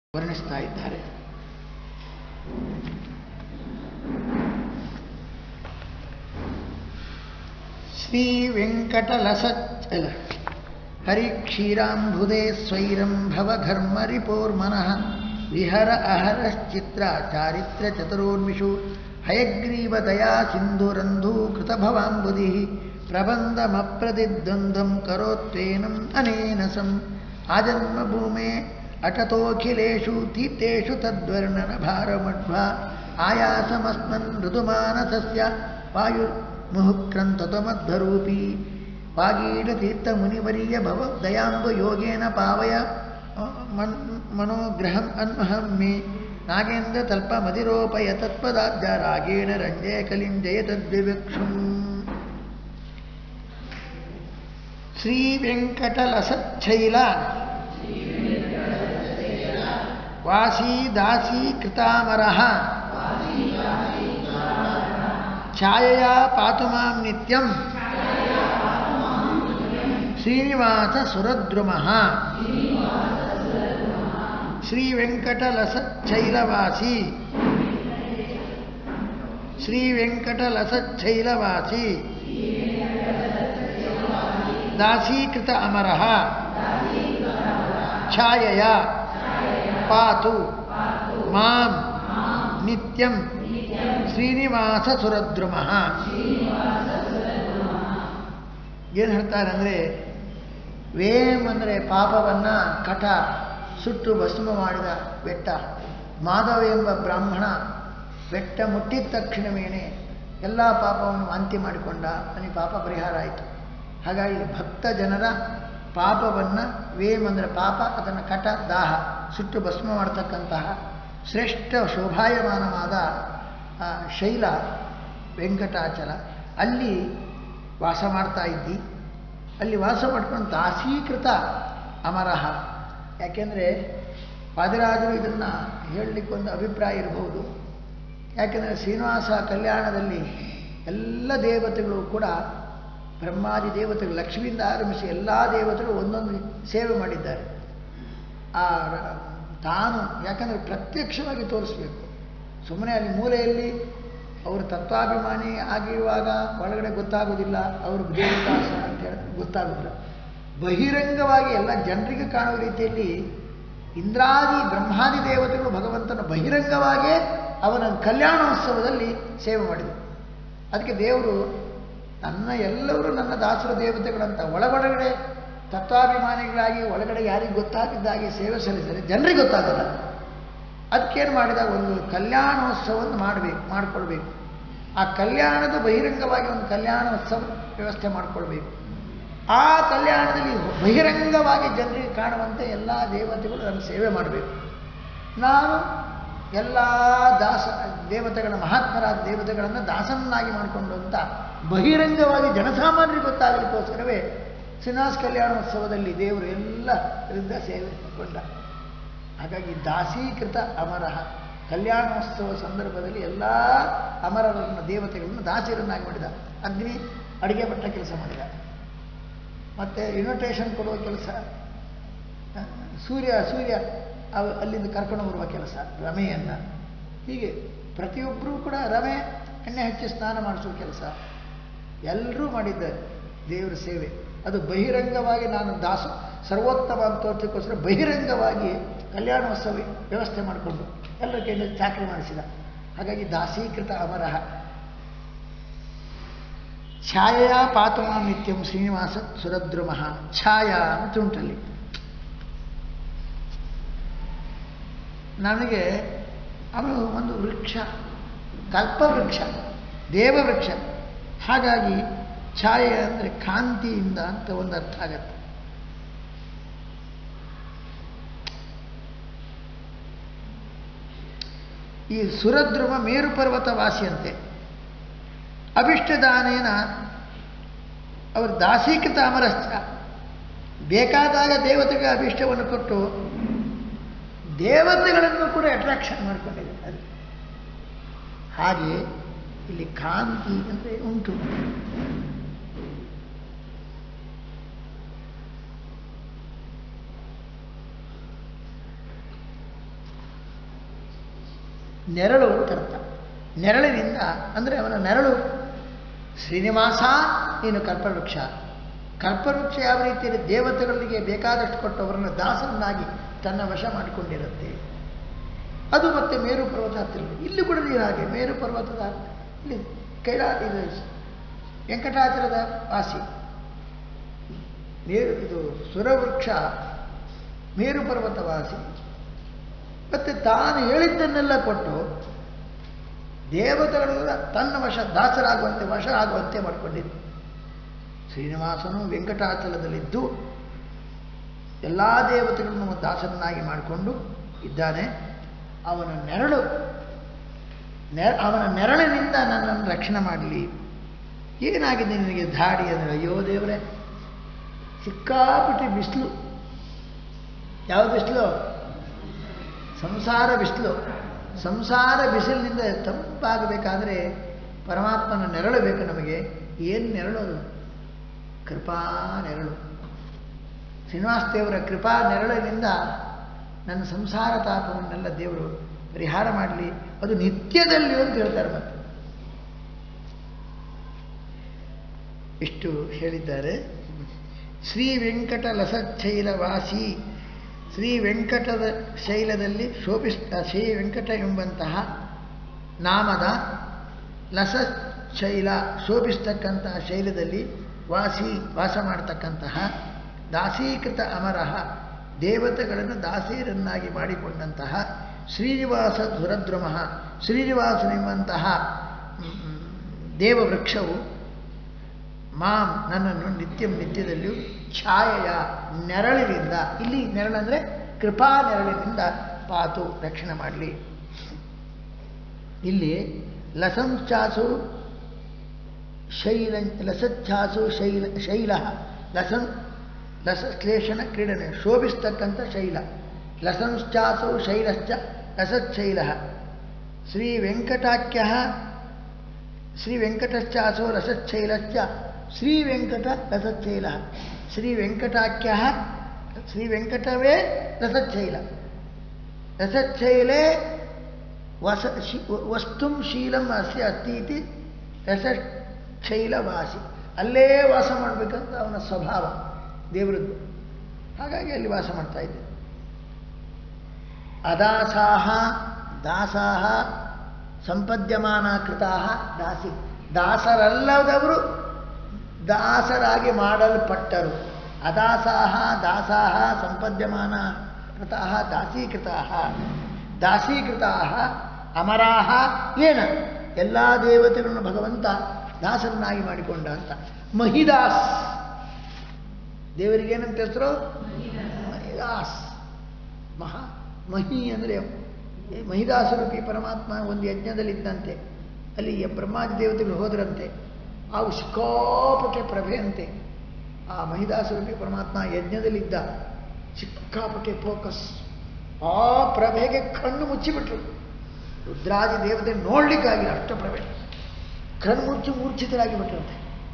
ವರ್ಣಿಸ್ತಾ ಇದ್ದಾರೆ ಶ್ರೀ ವೆಂಕಟಲಸಚ್ ಅಲ್ಲ ಹರಿಕ್ಷೀರಾಂಬುದೇ ಸ್ವೈರಂ ಭವಘರ್ಮರಿಪೋರ್ಮನಃ ವಿಹರ ಅಹರಶ್ಚಿತ್ರ ಚಾರಿತ್ರ ಚತುರೋನ್ಮಿಷು ಹಯಗ್ರೀವ ದಯಾ ಸಿಂಧುರಂಧೂ ಕೃತಭವಾಂಬುಧಿ ಪ್ರಬಂಧಮಪ್ರದಿದ್ವಂದ್ವಂ ಕರೋತ್ವೇನಂ ಅನೇನ ಸಂ ಆಜನ್ಮಭೂಮೆ ಅಟತೋಖಿಲೇಷು ತೀರ್ಥೇಷು ತದ್ವರ್ಣನ ಭಾರಮಡ್ವಾ ಆಯಾಸಮಸ್ಮನ್ ಮೃದುಮಾನಸಸ್ಯ ವಾಯುರ್ಮುಹುಕ್ರಂತತಮಧ್ವರೂಪಿ ವಾಗೀಡತೀರ್ಥಮುನಿವರ್ಯ ಭವ ದಯಾಂಬು ಯೋಗೇನ ಪಾವಯ ಮನ್ ಮನೋಗ್ರಹಂ ಅನ್ಮಹಂ ಮೇ ನಾಗೇಂದ್ರ ತಲ್ಪ ಮದಿರೋಪಯ ತತ್ಪದಾದ್ಯ ರಾಗೇಣ ರಂಜಯ ಕಲಿಂ ಜಯತದ್ವಿವಕ್ಷುಂ ಶ್ರೀ ವೆಂಕಟಲಸಚ್ಛೈಲ ವಾಸಿ ದಾಸಿ ಕೃತಾಮರಃ ಛಾಯೆಯ ಪಾತು ಮಾಂ ನಿತ್ಯಂ ಶ್ರೀನಿವಾಸ ಸುರದ್ರುಮಃ ಶ್ರೀ ವೆಂಕಟಲಸಚ್ಛೈಲವಾಸಿ ಶ್ರೀ ವೆಂಕಟಲಸಚ್ಛೈಲವಾಸಿ ದಾಸೀಕೃತ ಅಮರಃ ಛಾಯೆಯ ಪಾತು ಮಾಂ ನಿತ್ಯಂ ಶ್ರೀನಿವಾಸ ಸುರದ್ರುಮಃ ಏನು ಹೇಳ್ತಾರೆ ಅಂದರೆ ವೇಮ್ ಅಂದರೆ ಪಾಪವನ್ನು ಕಟ ಸುಟ್ಟು ಭಸ್ಮ ಮಾಡಿದ ಬೆಟ್ಟ ಮಾಧವ ಎಂಬ ಬ್ರಾಹ್ಮಣ ಬೆಟ್ಟ ಮುಟ್ಟಿದ ತಕ್ಷಣವೇನೆ ಎಲ್ಲ ಪಾಪವನ್ನು ವಾಂತಿ ಮಾಡಿಕೊಂಡ ಅವನಿಗೆ ಪಾಪ ಪರಿಹಾರ ಆಯಿತು ಹಾಗಾಗಿ ಭಕ್ತ ಜನರ ಪಾಪವನ್ನು ವೇಮ್ ಅಂದರೆ ಪಾಪ ಅದನ್ನು ಕಟ ದಾಹ ಸುಟ್ಟು ಭಸ್ಮ ಮಾಡತಕ್ಕಂತಹ ಶ್ರೇಷ್ಠ ಶೋಭಾಯಮಾನವಾದ ಶೈಲ ವೆಂಕಟಾಚಲ ಅಲ್ಲಿ ವಾಸ ಮಾಡ್ತಾ ಇದ್ದಿ ಅಲ್ಲಿ ವಾಸ ಮಾಡ್ಕೊಂಡು ದಾಸೀಕೃತ ಅಮರಹ ಯಾಕೆಂದರೆ ಪಾದಿರಾಜರು ಇದನ್ನು ಹೇಳಲಿಕ್ಕೆ ಒಂದು ಅಭಿಪ್ರಾಯ ಇರಬಹುದು ಯಾಕೆಂದರೆ ಶ್ರೀನಿವಾಸ ಕಲ್ಯಾಣದಲ್ಲಿ ಎಲ್ಲ ದೇವತೆಗಳು ಕೂಡ ಬ್ರಹ್ಮಾದಿ ದೇವತೆಗಳು ಲಕ್ಷ್ಮಿಯಿಂದ ಆರಂಭಿಸಿ ಎಲ್ಲ ದೇವತೆಗಳು ಒಂದೊಂದು ಸೇವೆ ಮಾಡಿದ್ದಾರೆ ಆ ತಾನು ಯಾಕಂದರೆ ಪ್ರತ್ಯಕ್ಷವಾಗಿ ತೋರಿಸ್ಬೇಕು ಸುಮ್ಮನೆ ಅಲ್ಲಿ ಮೂಲೆಯಲ್ಲಿ ಅವರು ತತ್ವಾಭಿಮಾನಿ ಆಗಿರುವಾಗ ಒಳಗಡೆ ಗೊತ್ತಾಗೋದಿಲ್ಲ ಅವರು ದೇವದಾಸ ಅಂತ ಹೇಳಿ ಗೊತ್ತಾಗೋದಿಲ್ಲ ಬಹಿರಂಗವಾಗಿ ಎಲ್ಲ ಜನರಿಗೆ ಕಾಣುವ ರೀತಿಯಲ್ಲಿ ಇಂದ್ರಾದಿ ಬ್ರಹ್ಮಾದಿ ದೇವತೆಗಳು ಭಗವಂತನ ಬಹಿರಂಗವಾಗಿಯೇ ಅವನ ಕಲ್ಯಾಣೋತ್ಸವದಲ್ಲಿ ಸೇವೆ ಮಾಡಿದರು ಅದಕ್ಕೆ ದೇವರು ನನ್ನ ಎಲ್ಲರೂ ನನ್ನ ದಾಸರ ದೇವತೆಗಳಂತ ಒಳಗೊಳಗಡೆ ತತ್ವಾಭಿಮಾನಿಗಳಾಗಿ ಒಳಗಡೆ ಯಾರಿಗೆ ಗೊತ್ತಾಗಿದ್ದಾಗೆ ಸೇವೆ ಸಲ್ಲಿಸಿದರೆ ಜನರಿಗೆ ಗೊತ್ತಾಗಲ್ಲ ಅದಕ್ಕೇನು ಮಾಡಿದ ಒಂದು ಕಲ್ಯಾಣೋತ್ಸವವನ್ನು ಮಾಡಬೇಕು ಮಾಡಿಕೊಳ್ಬೇಕು ಆ ಕಲ್ಯಾಣದ ಬಹಿರಂಗವಾಗಿ ಒಂದು ಕಲ್ಯಾಣೋತ್ಸವ ವ್ಯವಸ್ಥೆ ಮಾಡಿಕೊಳ್ಬೇಕು ಆ ಕಲ್ಯಾಣದಲ್ಲಿ ಬಹಿರಂಗವಾಗಿ ಜನರಿಗೆ ಕಾಣುವಂತೆ ಎಲ್ಲ ದೇವತೆಗಳು ನನ್ನ ಸೇವೆ ಮಾಡಬೇಕು ನಾನು ಎಲ್ಲ ದಾಸ ದೇವತೆಗಳ ಮಹಾತ್ಮರಾದ ದೇವತೆಗಳನ್ನು ದಾಸನನ್ನಾಗಿ ಮಾಡಿಕೊಂಡು ಅಂತ ಬಹಿರಂಗವಾಗಿ ಜನಸಾಮಾನ್ಯರಿಗೆ ಗೊತ್ತಾಗಲಿಕ್ಕೋಸ್ಕರವೇ ಶ್ರೀನಿವಾಸ ಕಲ್ಯಾಣೋತ್ಸವದಲ್ಲಿ ದೇವರು ಎಲ್ಲ ವೃದ್ಧ ಸೇವೆ ಕೊಂಡ ಹಾಗಾಗಿ ದಾಸೀಕೃತ ಅಮರಹ ಕಲ್ಯಾಣೋತ್ಸವ ಸಂದರ್ಭದಲ್ಲಿ ಎಲ್ಲ ಅಮರರನ್ನು ದೇವತೆಗಳನ್ನು ದಾಸಿಯರನ್ನಾಗಿ ಮಾಡಿದ ಅಗ್ನಿ ಅಡಿಗೆ ಪಟ್ಟ ಕೆಲಸ ಮಾಡಿದ ಮತ್ತು ಇನ್ವಿಟೇಷನ್ ಕೊಡುವ ಕೆಲಸ ಸೂರ್ಯ ಸೂರ್ಯ ಅಲ್ಲಿಂದ ಕರ್ಕೊಂಡು ಬರುವ ಕೆಲಸ ರಮೆಯನ್ನು ಹೀಗೆ ಪ್ರತಿಯೊಬ್ಬರೂ ಕೂಡ ರಮೆ ಎಣ್ಣೆ ಹಚ್ಚಿ ಸ್ನಾನ ಮಾಡಿಸುವ ಕೆಲಸ ಎಲ್ಲರೂ ಮಾಡಿದ್ದಾರೆ ದೇವರ ಸೇವೆ ಅದು ಬಹಿರಂಗವಾಗಿ ನಾನು ದಾಸ ಸರ್ವೋತ್ತಮ ಅಂತ ತೋರ್ಸೋಕ್ಕೋಸ್ಕರ ಬಹಿರಂಗವಾಗಿ ಕಲ್ಯಾಣೋತ್ಸವ ವ್ಯವಸ್ಥೆ ಮಾಡಿಕೊಂಡು ಎಲ್ಲರ ಕೈಯಿಂದ ಚಾಕರಿ ಮಾಡಿಸಿದ ಹಾಗಾಗಿ ದಾಸೀಕೃತ ಅಮರಹ ಛಾಯಾ ಪಾತುಮಾ ನಿತ್ಯಂ ಶ್ರೀನಿವಾಸ ಸುರದ್ರುಮಃ ಛಾಯಾ ಅಂತ ಉಂಟಲ್ಲಿ ನನಗೆ ಅವನು ಒಂದು ವೃಕ್ಷ ಕಲ್ಪವೃಕ್ಷ ದೇವವೃಕ್ಷ ಹಾಗಾಗಿ ಛಾಯೆ ಅಂದರೆ ಕಾಂತಿಯಿಂದ ಅಂತ ಒಂದು ಅರ್ಥ ಆಗತ್ತೆ ಈ ಸುರದ್ರುಮ ಮೇರು ಪರ್ವತ ವಾಸಿಯಂತೆ ಅಭಿಷ್ಟದಾನೇನ ಅವರು ದಾಸೀಕೃತ ಅಮರಶ್ಚ ಬೇಕಾದಾಗ ದೇವತೆಗೆ ಅಭಿಷ್ಟವನ್ನು ಕೊಟ್ಟು ದೇವತೆಗಳನ್ನು ಕೂಡ ಅಟ್ರಾಕ್ಷನ್ ಮಾಡಿಕೊಂಡಿದೆ ಅದು ಹಾಗೆ ಇಲ್ಲಿ ಕಾಂತಿ ಅಂದರೆ ಉಂಟು ನೆರಳು ಅಂತ ಅರ್ಥ ನೆರಳಿನಿಂದ ಅಂದರೆ ಅವನ ನೆರಳು ಶ್ರೀನಿವಾಸ ನೀನು ಕಲ್ಪವೃಕ್ಷ ಕಲ್ಪವೃಕ್ಷ ಯಾವ ರೀತಿಯಲ್ಲಿ ದೇವತೆಗಳಿಗೆ ಬೇಕಾದಷ್ಟು ಕೊಟ್ಟು ಅವರನ್ನು ದಾಸರನ್ನಾಗಿ ತನ್ನ ವಶ ಮಾಡಿಕೊಂಡಿರುತ್ತೆ ಅದು ಮತ್ತೆ ಮೇರು ಪರ್ವತ ಹತ್ತಿರ ಇಲ್ಲಿ ಕೂಡ ನೀರು ಹಾಗೆ ಮೇರು ಪರ್ವತದ ಇಲ್ಲಿ ಕೈಲಾ ಇದು ವೆಂಕಟಾಚಲದ ವಾಸಿ ಮೇರು ಇದು ಸುರವೃಕ್ಷ ಮೇರು ಪರ್ವತ ವಾಸಿ ಮತ್ತೆ ತಾನು ಹೇಳಿದ್ದನ್ನೆಲ್ಲ ಕೊಟ್ಟು ದೇವತೆಗಳೆಲ್ಲ ತನ್ನ ವಶ ದಾಸರಾಗುವಂತೆ ವಶ ಆಗುವಂತೆ ಮಾಡಿಕೊಂಡಿದ್ದು ಶ್ರೀನಿವಾಸನು ವೆಂಕಟಾಚಲದಲ್ಲಿದ್ದು ಎಲ್ಲ ದೇವತೆಗಳನ್ನು ದಾಸರನ್ನಾಗಿ ಮಾಡಿಕೊಂಡು ಇದ್ದಾನೆ ಅವನ ನೆರಳು ನೆರ ಅವನ ನೆರಳಿನಿಂದ ನನ್ನನ್ನು ರಕ್ಷಣೆ ಮಾಡಲಿ ಏನಾಗಿದೆ ನಿನಗೆ ಧಾಡಿ ಅಂದರೆ ಅಯ್ಯೋ ದೇವರೇ ಸಿಕ್ಕಾಪಟ್ಟಿ ಬಿಸಿಲು ಯಾವ ಬಿಸಿಲು ಸಂಸಾರ ಬಿಸಿಲು ಸಂಸಾರ ಬಿಸಿಲಿನಿಂದ ತಂಪಾಗಬೇಕಾದ್ರೆ ಪರಮಾತ್ಮನ ನೆರಳು ಬೇಕು ನಮಗೆ ಏನು ನೆರಳು ಅದು ಕೃಪಾ ನೆರಳು ಶ್ರೀನಿವಾಸ ದೇವರ ಕೃಪಾ ನೆರಳಿನಿಂದ ನನ್ನ ಸಂಸಾರ ತಾಪವನ್ನೆಲ್ಲ ದೇವರು ಪರಿಹಾರ ಮಾಡಲಿ ಅದು ನಿತ್ಯದಲ್ಲಿ ಅಂತ ಹೇಳ್ತಾರೆ ಮತ್ತೆ ಇಷ್ಟು ಹೇಳಿದ್ದಾರೆ ಶ್ರೀ ವೆಂಕಟ ಲಸಚ್ಛೈಲವಾಸಿ ಶ್ರೀ ವೆಂಕಟದ ಶೈಲದಲ್ಲಿ ಶೋಭಿಸ್ ಶ್ರೀ ವೆಂಕಟ ಎಂಬಂತಹ ನಾಮದ ಲಸ ಶೈಲ ಶೋಭಿಸ್ತಕ್ಕಂತಹ ಶೈಲದಲ್ಲಿ ವಾಸಿ ವಾಸ ಮಾಡತಕ್ಕಂತಹ ದಾಸೀಕೃತ ಅಮರಹ ದೇವತೆಗಳನ್ನು ದಾಸೀರನ್ನಾಗಿ ಮಾಡಿಕೊಂಡಂತಹ ಶ್ರೀನಿವಾಸ ಧುರದ್ರುಮಃ ಶ್ರೀನಿವಾಸನೆಂಬಂತಹ ದೇವವೃಕ್ಷವು ಮಾಂ ನನ್ನನ್ನು ನಿತ್ಯ ನಿತ್ಯದಲ್ಲಿಯೂ ಛಾಯೆಯ ನೆರಳಿನಿಂದ ಇಲ್ಲಿ ನೆರಳಂದರೆ ಕೃಪಾ ನೆರಳಿನಿಂದ ಪಾತು ರಕ್ಷಣೆ ಮಾಡಲಿ ಇಲ್ಲಿ ಲಸಂಚಾಸು ಶೈಲ ಲಸಚ್ಛಾಸು ಶೈಲ ಶೈಲ ಲಸಂ ಲಸಶ್ಲೇಷಣ ಕ್ರೀಡನೆ ಶೋಭಿಸ್ತಕ್ಕಂಥ ಶೈಲ ಲಸಂಶ್ಚಾಸು ಶೈಲಶ್ಚ ಲಸಚ್ಛೈಲ ಶ್ರೀ ವೆಂಕಟಾಖ್ಯ ಶ್ರೀ ವೆಂಕಟಶ್ಚಾಸೋ ರಸಚ್ಛೈಲಶ್ಚ ಶ್ರೀ ವೆಂಕಟ ರಸಚ್ಛೈಲ ಶ್ರೀ ವೆಂಕಟಾಖ್ಯ ಶ್ರೀ ವೆಂಕಟವೇ ರಸಚ್ಛೈಲ ರಸಚ್ಛೈಲೆ ವಸ ವಸ್ತುಂ ಶೀಲಂ ಅಸ್ಯ ಅಸ್ತಿ ಇತಿ ರಸಚ್ಛೈಲವಾಸಿ ಅಲ್ಲೇ ವಾಸ ಮಾಡಬೇಕಂತ ಅವನ ಸ್ವಭಾವ ದೇವರದ್ದು ಹಾಗಾಗಿ ಅಲ್ಲಿ ವಾಸ ಮಾಡ್ತಾ ಇದ್ದೆ ಅದಾಸಾಹ ದಾಸಾಹ ಸಂಪದ್ಯಮಾನ ಕೃತಾ ದಾಸಿ ದಾಸರಲ್ಲದವರು ದಾಸರಾಗಿ ಮಾಡಲ್ಪಟ್ಟರು ಅದಾಸಾಹ ದಾಸಾಹ ಸಂಪದ್ಯಮಾನ ಕೃತಾ ದಾಸೀಕೃತಾ ದಾಸೀಕೃತಾ ಅಮರಾಹ ಏನ ಎಲ್ಲ ದೇವತೆಗಳನ್ನು ಭಗವಂತ ದಾಸರನ್ನಾಗಿ ಮಾಡಿಕೊಂಡ ಅಂತ ಮಹಿದಾಸ್ ದೇವರಿಗೇನಂತ ಹೆಸರು ಮಹಿದಾಸ್ ಮಹಾ ಮಹಿ ಅಂದರೆ ಮಹಿದಾಸರೂಪಿ ಪರಮಾತ್ಮ ಒಂದು ಯಜ್ಞದಲ್ಲಿದ್ದಂತೆ ಅಲ್ಲಿ ಬ್ರಹ್ಮಾದಿ ದೇವತೆಗಳು ಹೋದ್ರಂತೆ ಅವು ಸಿಕ್ಕಾಪಟ್ಟೆ ಪ್ರಭೆಯಂತೆ ಆ ಮಹಿದಾಸರೂಪಿ ಪರಮಾತ್ಮ ಯಜ್ಞದಲ್ಲಿದ್ದ ಸಿಕ್ಕಾಪಟ್ಟೆ ಫೋಕಸ್ ಆ ಪ್ರಭೆಗೆ ಕಣ್ಣು ಮುಚ್ಚಿಬಿಟ್ರು ರುದ್ರಾದಿ ದೇವತೆ ನೋಡ್ಲಿಕ್ಕಾಗಿಲ್ಲ ಅಷ್ಟ ಪ್ರಭೆ ಕಣ್ಣು ಮುಚ್ಚಿ ಮೂರ್ಛಿತರಾಗಿ ಬಿಟ್ರಂತೆ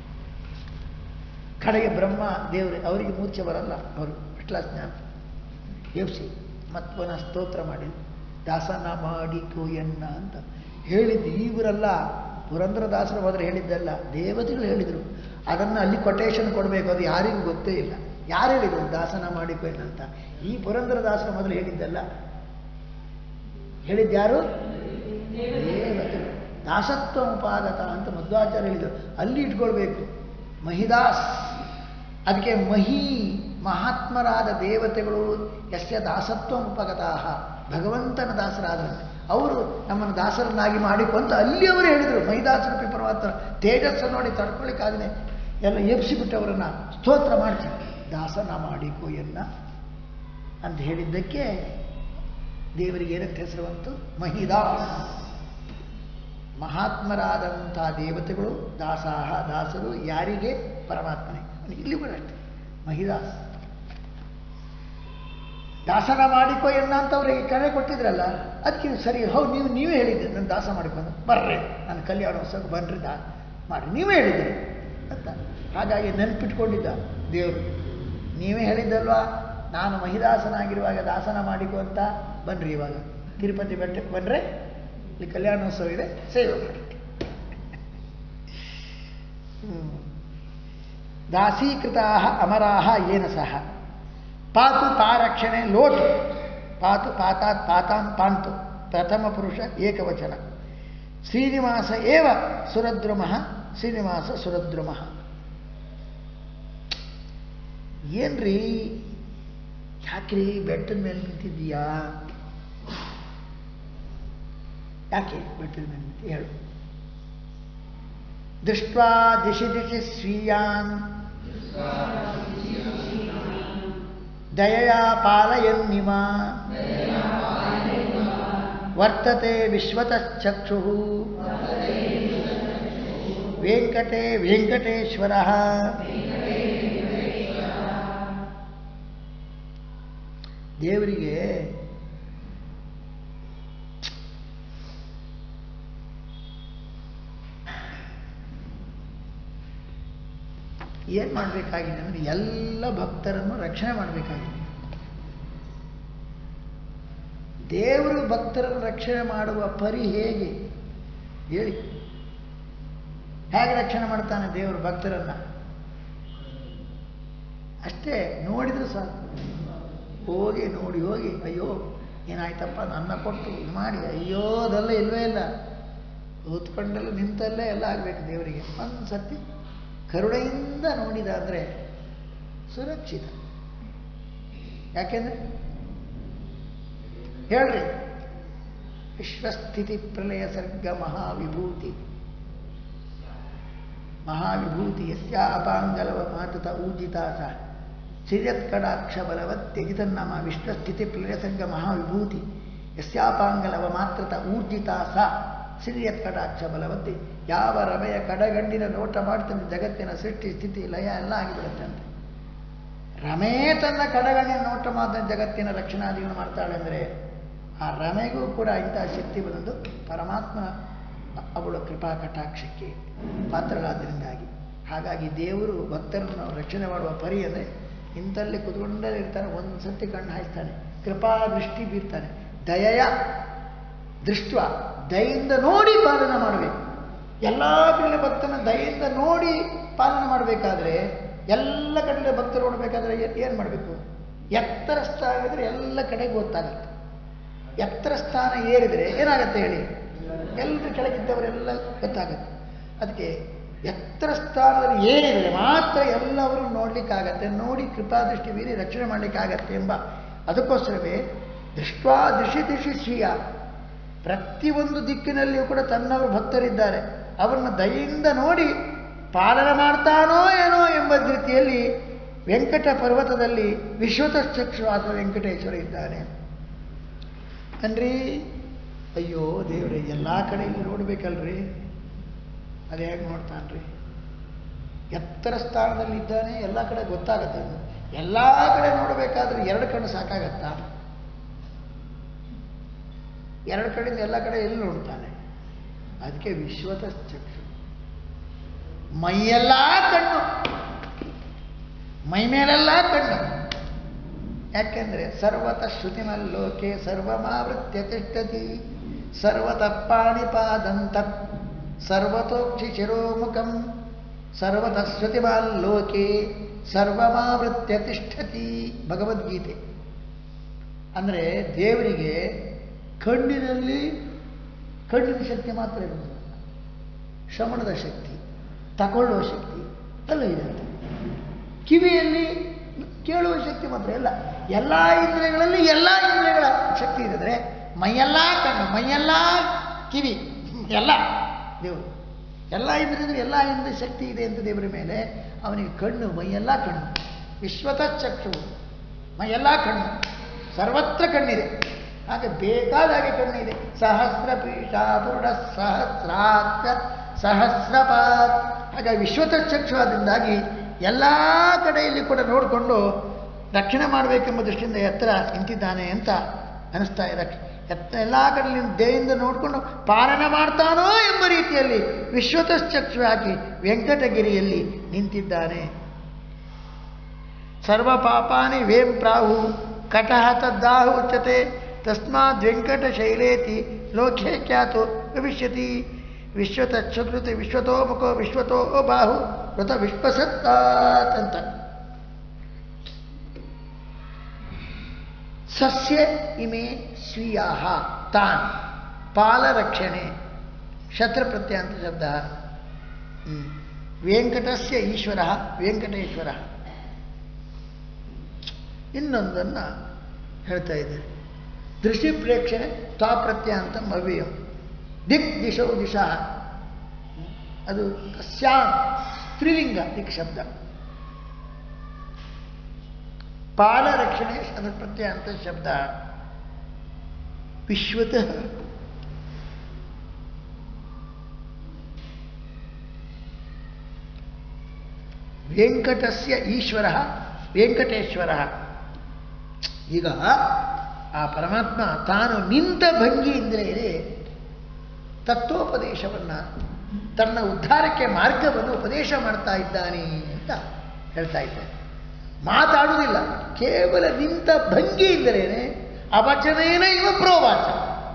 ಕಡೆಗೆ ಬ್ರಹ್ಮ ದೇವರು ಅವರಿಗೆ ಮೂರ್ಛೆ ಬರಲ್ಲ ಅವರು ಅಷ್ಟಲ ಜ್ಞಾನ ಎಬ್ಸಿ ಮತ್ವನ ಸ್ತೋತ್ರ ಮಾಡಿ ದಾಸನ ಮಾಡಿಕೋ ಎನ್ನ ಅಂತ ಹೇಳಿದ್ದು ಇವರೆಲ್ಲ ಪುರಂದ್ರದಾಸರ ಮೊದಲು ಹೇಳಿದ್ದಲ್ಲ ದೇವತೆಗಳು ಹೇಳಿದರು ಅದನ್ನು ಅಲ್ಲಿ ಕೊಟೇಶನ್ ಕೊಡಬೇಕು ಅದು ಯಾರಿಗೂ ಗೊತ್ತೇ ಇಲ್ಲ ಯಾರು ಹೇಳಿದರು ದಾಸನ ಮಾಡಿಕೋ ಎನ್ನ ಅಂತ ಈ ಪುರಂದ್ರದಾಸರ ಮೊದಲು ಹೇಳಿದ್ದಲ್ಲ ಹೇಳಿದ್ಯಾರು ದೇವತೆಗಳು ದಾಸತ್ವ ಉಪಾಗತ ಅಂತ ಮಧ್ವಾಚಾರ್ಯ ಹೇಳಿದರು ಅಲ್ಲಿ ಇಟ್ಕೊಳ್ಬೇಕು ಮಹಿದಾಸ್ ಅದಕ್ಕೆ ಮಹಿ ಮಹಾತ್ಮರಾದ ದೇವತೆಗಳು ಯಸ್ಯ ದಾಸತ್ವ ಉಪಗತಾಹ ಭಗವಂತನ ದಾಸರಾದಂತೆ ಅವರು ನಮ್ಮನ್ನು ದಾಸರನ್ನಾಗಿ ಮಾಡಿಕೊಂತ ಅಲ್ಲಿ ಅವರು ಹೇಳಿದರು ಮಹಿದಾಸರೂಪಿ ಪರಮಾತ್ಮ ತೇಜಸ್ಸು ನೋಡಿ ತಡ್ಕೊಳ್ಳಿಕ್ಕಾಗದೆ ಎಲ್ಲ ಎಬ್ಸಿಬಿಟ್ಟವರನ್ನ ಸ್ತೋತ್ರ ಮಾಡಿಸಿ ದಾಸನ ಮಾಡಿಕೋ ಎನ್ನ ಅಂತ ಹೇಳಿದ್ದಕ್ಕೆ ದೇವರಿಗೆ ಏನಂತ ಹೆಸರು ಬಂತು ಮಹಿದಾಸ್ ಮಹಾತ್ಮರಾದಂಥ ದೇವತೆಗಳು ದಾಸಾಹ ದಾಸರು ಯಾರಿಗೆ ಪರಮಾತ್ಮನೆ ಇಲ್ಲಿ ಕೂಡ ಅಷ್ಟೆ ಮಹಿದಾಸ್ ದಾಸನ ಮಾಡಿಕೋ ಎನ್ನ ಅಂತ ಅವರಿಗೆ ಕರೆ ಕೊಟ್ಟಿದ್ರಲ್ಲ ಅದಕ್ಕೆ ಸರಿ ಹೌದು ನೀವು ನೀವೇ ಹೇಳಿದ್ರಿ ನನ್ನ ದಾಸ ಮಾಡಿಕೊಂಡು ಬರ್ರಿ ನನ್ನ ಕಲ್ಯಾಣ ಉತ್ಸವಕ್ಕೆ ಬನ್ರಿ ದಾ ಮಾಡಿ ನೀವೇ ಹೇಳಿದ್ರಿ ಅಂತ ಹಾಗಾಗಿ ನೆನಪಿಟ್ಕೊಂಡಿದ್ದ ದೇವರು ನೀವೇ ಹೇಳಿದ್ದಲ್ವಾ ನಾನು ಮಹಿದಾಸನಾಗಿರುವಾಗ ದಾಸನ ಮಾಡಿಕೋ ಅಂತ ಬನ್ರಿ ಇವಾಗ ತಿರುಪತಿ ಬೆಟ್ಟಕ್ಕೆ ಬಂದರೆ ಇಲ್ಲಿ ಕಲ್ಯಾಣೋತ್ಸವ ಇದೆ ಸೇವೆ ಮಾಡಿ ಹ್ಮ್. ದಾಸೀಕೃತಾ ಅಮರಾ ಏನ ಸಹ ಪಾತು ಪಾರಕ್ಷಣೆ ಲೋಟು ಪಾತು ಪಾತಾತ್ ಪಾತಾಂ ಪಾಂತು ಪ್ರಥಮ ಪುರುಷ ಏಕವಚನ ಶ್ರೀನಿವಾಸ ಏವ ಸುರದ್ರುಮಃ ಶ್ರೀನಿವಾಸ ಸುರದ್ರುಮಃ ಏನ್ರಿ ಯಾಕ್ರಿ ಬೆಟ್ಟದ ಮೇಲೆ ನಿಂತಿದ್ದೀಯಾ ಯಾಕೆ ಬೆಟ್ಟದ ಮೇಲೆ ನಿಂತಿ ಹೇಳು ದೃಷ್ಟ್ವಾ ದಿಶಿ ದಿಶಿ ಸ್ವೀಯಾನ್ ದಯಯಾ ಪಾಲಯನ್ನಿಮ ವರ್ತತೆ ವಿಶ್ವತಶ್ಚಕ್ಷು ವೆಂಕಟೇ ವೆಂಕಟೇಶ್ವರ ದೇವರಿಗೆ ಏನು ಮಾಡಬೇಕಾಗಿದೆ ಅಂದರೆ ಎಲ್ಲ ಭಕ್ತರನ್ನು ರಕ್ಷಣೆ ಮಾಡಬೇಕಾಗಿದೆ ದೇವರು ಭಕ್ತರನ್ನು ರಕ್ಷಣೆ ಮಾಡುವ ಪರಿ ಹೇಗೆ ಹೇಳಿ ಹೇಗೆ ರಕ್ಷಣೆ ಮಾಡ್ತಾನೆ ದೇವರು ಭಕ್ತರನ್ನ ಅಷ್ಟೇ ನೋಡಿದ್ರೆ ಸಾಕು ಹೋಗಿ ನೋಡಿ ಹೋಗಿ ಅಯ್ಯೋ ಏನಾಯ್ತಪ್ಪ ನನ್ನ ಕೊಟ್ಟು ಇದು ಮಾಡಿ ಅಯ್ಯೋ ಅದೆಲ್ಲ ಇಲ್ವೇ ಇಲ್ಲ ಕೂತ್ಕೊಂಡೆಲ್ಲ ನಿಂತಲ್ಲೇ ಎಲ್ಲ ಆಗಬೇಕು ದೇವರಿಗೆ ಒಂದು ಸತಿ ಕರುಣೆಯಿಂದ ನೋಡಿದ ಅಂದರೆ ಸುರಕ್ಷಿತ ಯಾಕೆಂದ್ರೆ ಹೇಳ್ರಿ ವಿಶ್ವಸ್ಥಿತಿ ಪ್ರಲಯ ಸರ್ಗ ಮಹಾವಿಭೂತಿ ಮಹಾವಿಭೂತಿ ಯಸ್ಯಾ ಅಪಾಂಗಲವ ಮಾತುತ ಊರ್ಜಿತಾ ಸ ಸಿರ್ಯತ್ಕಡಾಕ್ಷ ಬಲವತ್ ತ್ಯಜಿತನ್ನಮ ವಿಶ್ವಸ್ಥಿತಿ ಪ್ರಲಯ ಸರ್ಗ ಮಹಾವಿಭೂತಿ ಯಸ್ಯಾಪಾಂಗಲವ ಮಾತ್ರತ ಊರ್ಜಿತಾ ಸ ಸಿರಿಯತ್ಕಟಾಕ್ಷ ಬಲವತ್ತಿ ಯಾವ ರಮೆಯ ಕಡಗಂಡಿನ ನೋಟ ಮಾಡ್ತಾನೆ ಜಗತ್ತಿನ ಸೃಷ್ಟಿ ಸ್ಥಿತಿ ಲಯ ಎಲ್ಲ ಆಗಿಬಿಡುತ್ತೆ ಅಂತ ರಮೇ ತನ್ನ ಕಡಗಣ್ಣಿನ ನೋಟ ಮಾತ್ರ ಜಗತ್ತಿನ ರಕ್ಷಣಾದಿಗಳನ್ನು ಮಾಡ್ತಾಳೆ ಅಂದರೆ ಆ ರಮೆಗೂ ಕೂಡ ಇಂತಹ ಶಕ್ತಿ ಬಂದು ಪರಮಾತ್ಮನ ಅವಳ ಕೃಪಾ ಕಟಾಕ್ಷಕ್ಕೆ ಪಾತ್ರರಾದ್ದರಿಂದಾಗಿ ಹಾಗಾಗಿ ದೇವರು ಭಕ್ತರನ್ನು ರಕ್ಷಣೆ ಮಾಡುವ ಪರಿ ಅಂದರೆ ಇಂಥಲ್ಲಿ ಕುತ್ಕೊಂಡೇ ಇರ್ತಾನೆ ಒಂದು ಸತಿ ಕಣ್ಣು ಹಾಯಿಸ್ತಾನೆ ಕೃಪಾ ದೃಷ್ಟಿ ಬೀರ್ತಾನೆ ದಯೆಯ ದೃಷ್ಟ ದಯೆಯಿಂದ ನೋಡಿ ಪಾಲನೆ ಮಾಡಬೇಕು ಎಲ್ಲ ಕಡೆ ಭಕ್ತನ ದಯೆಯಿಂದ ನೋಡಿ ಪಾಲನೆ ಮಾಡಬೇಕಾದ್ರೆ ಎಲ್ಲ ಕಡೆ ಭಕ್ತರು ನೋಡಬೇಕಾದ್ರೆ ಏನು ಮಾಡಬೇಕು ಎತ್ತರ ಸ್ಥಾನ ಇದ್ರೆ ಎಲ್ಲ ಕಡೆಗೆ ಗೊತ್ತಾಗುತ್ತೆ ಎತ್ತರ ಸ್ಥಾನ ಏರಿದರೆ ಏನಾಗುತ್ತೆ ಹೇಳಿ ಎಲ್ಲರ ಕೆಳಗಿದ್ದವರೆಲ್ಲ ಗೊತ್ತಾಗುತ್ತೆ ಅದಕ್ಕೆ ಎತ್ತರ ಸ್ಥಾನದಲ್ಲಿ ಏರಿದರೆ ಮಾತ್ರ ಎಲ್ಲವರು ನೋಡ್ಲಿಕ್ಕಾಗತ್ತೆ ನೋಡಿ ಕೃಪಾದೃಷ್ಟಿ ಮೀರಿ ರಕ್ಷಣೆ ಮಾಡಲಿಕ್ಕಾಗತ್ತೆ ಎಂಬ ಅದಕ್ಕೋಸ್ಕರವೇ ದೃಷ್ಟ್ವಾ ದಿಶಿ ದಿಶಿ ಶ್ರೀಯ ಪ್ರತಿಯೊಂದು ದಿಕ್ಕಿನಲ್ಲಿಯೂ ಕೂಡ ತನ್ನವರು ಭಕ್ತರಿದ್ದಾರೆ ಅವರನ್ನು ದಯೆಯಿಂದ ನೋಡಿ ಪಾಲನೆ ಮಾಡ್ತಾನೋ ಏನೋ ಎಂಬ ರೀತಿಯಲ್ಲಿ ವೆಂಕಟ ಪರ್ವತದಲ್ಲಿ ವಿಶ್ವತಶ್ಚಕ್ಷುವಾದ ವೆಂಕಟೇಶ್ವರ ಇದ್ದಾನೆ ಅನ್ರಿ ಅಯ್ಯೋ ದೇವ್ರೆ ಎಲ್ಲ ಕಡೆಯಲ್ಲಿ ನೋಡ್ಬೇಕಲ್ರಿ ಅದು ಹೇಗೆ ನೋಡ್ತಾನ್ರಿ ಎತ್ತರ ಸ್ಥಾನದಲ್ಲಿ ಇದ್ದಾನೆ ಎಲ್ಲ ಕಡೆ ಗೊತ್ತಾಗತ್ತೆ ಎಲ್ಲ ಕಡೆ ನೋಡಬೇಕಾದ್ರೆ ಎರಡು ಕಣ್ಣು ಸಾಕಾಗತ್ತಾ ಎರಡು ಕಡೆಯಿಂದ ಎಲ್ಲ ಕಡೆ ಎಲ್ಲಿ ನೋಡ್ತಾನೆ ಅದಕ್ಕೆ ವಿಶ್ವತ ಚಕ್ಷು ಮೈಯೆಲ್ಲ ಕಣ್ಣು ಮೈ ಮೇಲೆಲ್ಲ ಕಣ್ಣು ಯಾಕೆಂದ್ರೆ ಸರ್ವತ ಶ್ರುತಿಮಲ್ಲೋಕೆ ಸರ್ವಮಾವೃತ್ಯ ತಿಷ್ಠತಿ ಸರ್ವತ ಪಾಣಿಪಾದಂತ ಸರ್ವತೋಕ್ಷಿ ಶಿರೋಮುಖಂ ಸರ್ವತ ಶ್ರುತಿಮಾಲ್ಲೋಕೆ ಸರ್ವಮಾವೃತ್ಯ ತಿಷ್ಠತಿ ಭಗವದ್ಗೀತೆ ಅಂದರೆ ದೇವರಿಗೆ ಕಣ್ಣಿನಲ್ಲಿ ಕಣ್ಣಿನ ಶಕ್ತಿ ಮಾತ್ರ ಇರುವುದಿಲ್ಲ ಶ್ರವಣದ ಶಕ್ತಿ ತಗೊಳ್ಳುವ ಶಕ್ತಿ ಎಲ್ಲ ಇದೆ ಕಿವಿಯಲ್ಲಿ ಕೇಳುವ ಶಕ್ತಿ ಮಾತ್ರ ಎಲ್ಲ ಎಲ್ಲ ಇಂದ್ರಿಯಗಳಲ್ಲಿ ಎಲ್ಲ ಇಂದ್ರಿಯಗಳ ಶಕ್ತಿ ಇರಿದ್ರೆ ಮೈಯೆಲ್ಲ ಕಣ್ಣು ಮೈಯೆಲ್ಲ ಕಿವಿ ಎಲ್ಲ ದೇವರು ಎಲ್ಲ ಇಂದ್ರಿಯದಲ್ಲಿ ಎಲ್ಲ ಇಂದ್ರಿಯ ಶಕ್ತಿ ಇದೆ ಅಂತ ದೇವರ ಮೇಲೆ ಅವನಿಗೆ ಕಣ್ಣು ಮೈಯೆಲ್ಲ ಕಣ್ಣು ವಿಶ್ವತ ಚಕ್ಷು ಮೈಯೆಲ್ಲ ಕಣ್ಣು ಸರ್ವತ್ರ ಕಣ್ಣಿದೆ ಹಾಗೆ ಬೇಕಾದ ಹಾಗೆ ಕಣ್ಣಿದೆ ಸಹಸ್ರ ಪೀಠಾಪುರುಡ ಸಹಸ್ರಾಕ್ಷ ಸಹಸ್ರಪಾತ್ ಹಾಗೆ ವಿಶ್ವತ ಚಕ್ಷುವಾದಿಂದಾಗಿ ಎಲ್ಲ ಕಡೆಯಲ್ಲಿ ಕೂಡ ನೋಡಿಕೊಂಡು ರಕ್ಷಣೆ ಮಾಡಬೇಕೆಂಬ ದೃಷ್ಟಿಯಿಂದ ಎತ್ತರ ನಿಂತಿದ್ದಾನೆ ಅಂತ ಅನಿಸ್ತಾ ಇದೆ ಎತ್ತ ಎಲ್ಲ ಕಡೆಯಲ್ಲಿ ದೇಯಿಂದ ನೋಡಿಕೊಂಡು ಪಾಲನೆ ಮಾಡ್ತಾನೋ ಎಂಬ ರೀತಿಯಲ್ಲಿ ವಿಶ್ವತಶ್ಚಕ್ಷು ಹಾಕಿ ವೆಂಕಟಗಿರಿಯಲ್ಲಿ ನಿಂತಿದ್ದಾನೆ ಸರ್ವ ಪಾಪಾನಿ ವೇಂ ಪ್ರಾಹು ಕಟಹ ತದ್ದಾಹು ಉಚ್ಯತೆ ತಸ್ಮಾದ್ ವೆಂಕಟ ಶೈಲೇತಿ ಲೋಕೆ ಖ್ಯಾತು ಭವಿಷ್ಯತಿ ವಿಶ್ವತಚ್ಛಕೃತಿ ವಿಶ್ವತೋ ಮುಖೋ ವಿಶ್ವತೋ ಬಾಹು ಮೃತ ವಿಶ್ವಸತ್ತಾತ್ ಅಂತ ಸಸ್ಯ ಇಮೆ ಸ್ವೀಯಾ ತಾನ್ ಪಾಲರಕ್ಷಣೆ ಶತ್ರುಪ್ರತ್ಯಂತ ಶಬ್ದ ವೆಂಕಟಸ್ಯ ಈಶ್ವರ ವೆಂಕಟೇಶ್ವರ ಇನ್ನೊಂದನ್ನು ಹೇಳ್ತಾ ಇದ್ದಾರೆ ದೃಷ್ಟಿ ಪ್ರೇಕ್ಷಣೆ ತ್ವಾಪ್ರತ್ಯಾಂತ ಅವ್ಯಯಂ ದಿಕ್ ದಿಶೋ ದಿಶಾ ಅದು ಸ್ಯಾಂ ಸ್ತ್ರೀಲಿಂಗ ದಿಕ್ ಶಬ್ದ ಪಾಲರಕ್ಷಣೆ ಶತಪ್ರತ್ಯಯ ಅಂತ ಶಬ್ದ ವಿಶ್ವತಃ ವೆಂಕಟಸ್ಯ ಈಶ್ವರ ವೆಂಕಟೇಶ್ವರ ಈಗ ಆ ಪರಮಾತ್ಮ ತಾನು ನಿಂತ ಭಂಗಿಯಿಂದಲೇ ತತ್ವೋಪದೇಶವನ್ನು ತನ್ನ ಉದ್ಧಾರಕ್ಕೆ ಮಾರ್ಗವನ್ನು ಉಪದೇಶ ಮಾಡ್ತಾ ಇದ್ದಾನೆ ಅಂತ ಹೇಳ್ತಾ ಇದ್ದಾರೆ ಮಾತಾಡುವುದಿಲ್ಲ ಕೇವಲ ನಿಂತ ಭಂಗಿಯಿಂದಲೇ ಅವಚನೇನ ಇವ ಪ್ರೋವಾಚ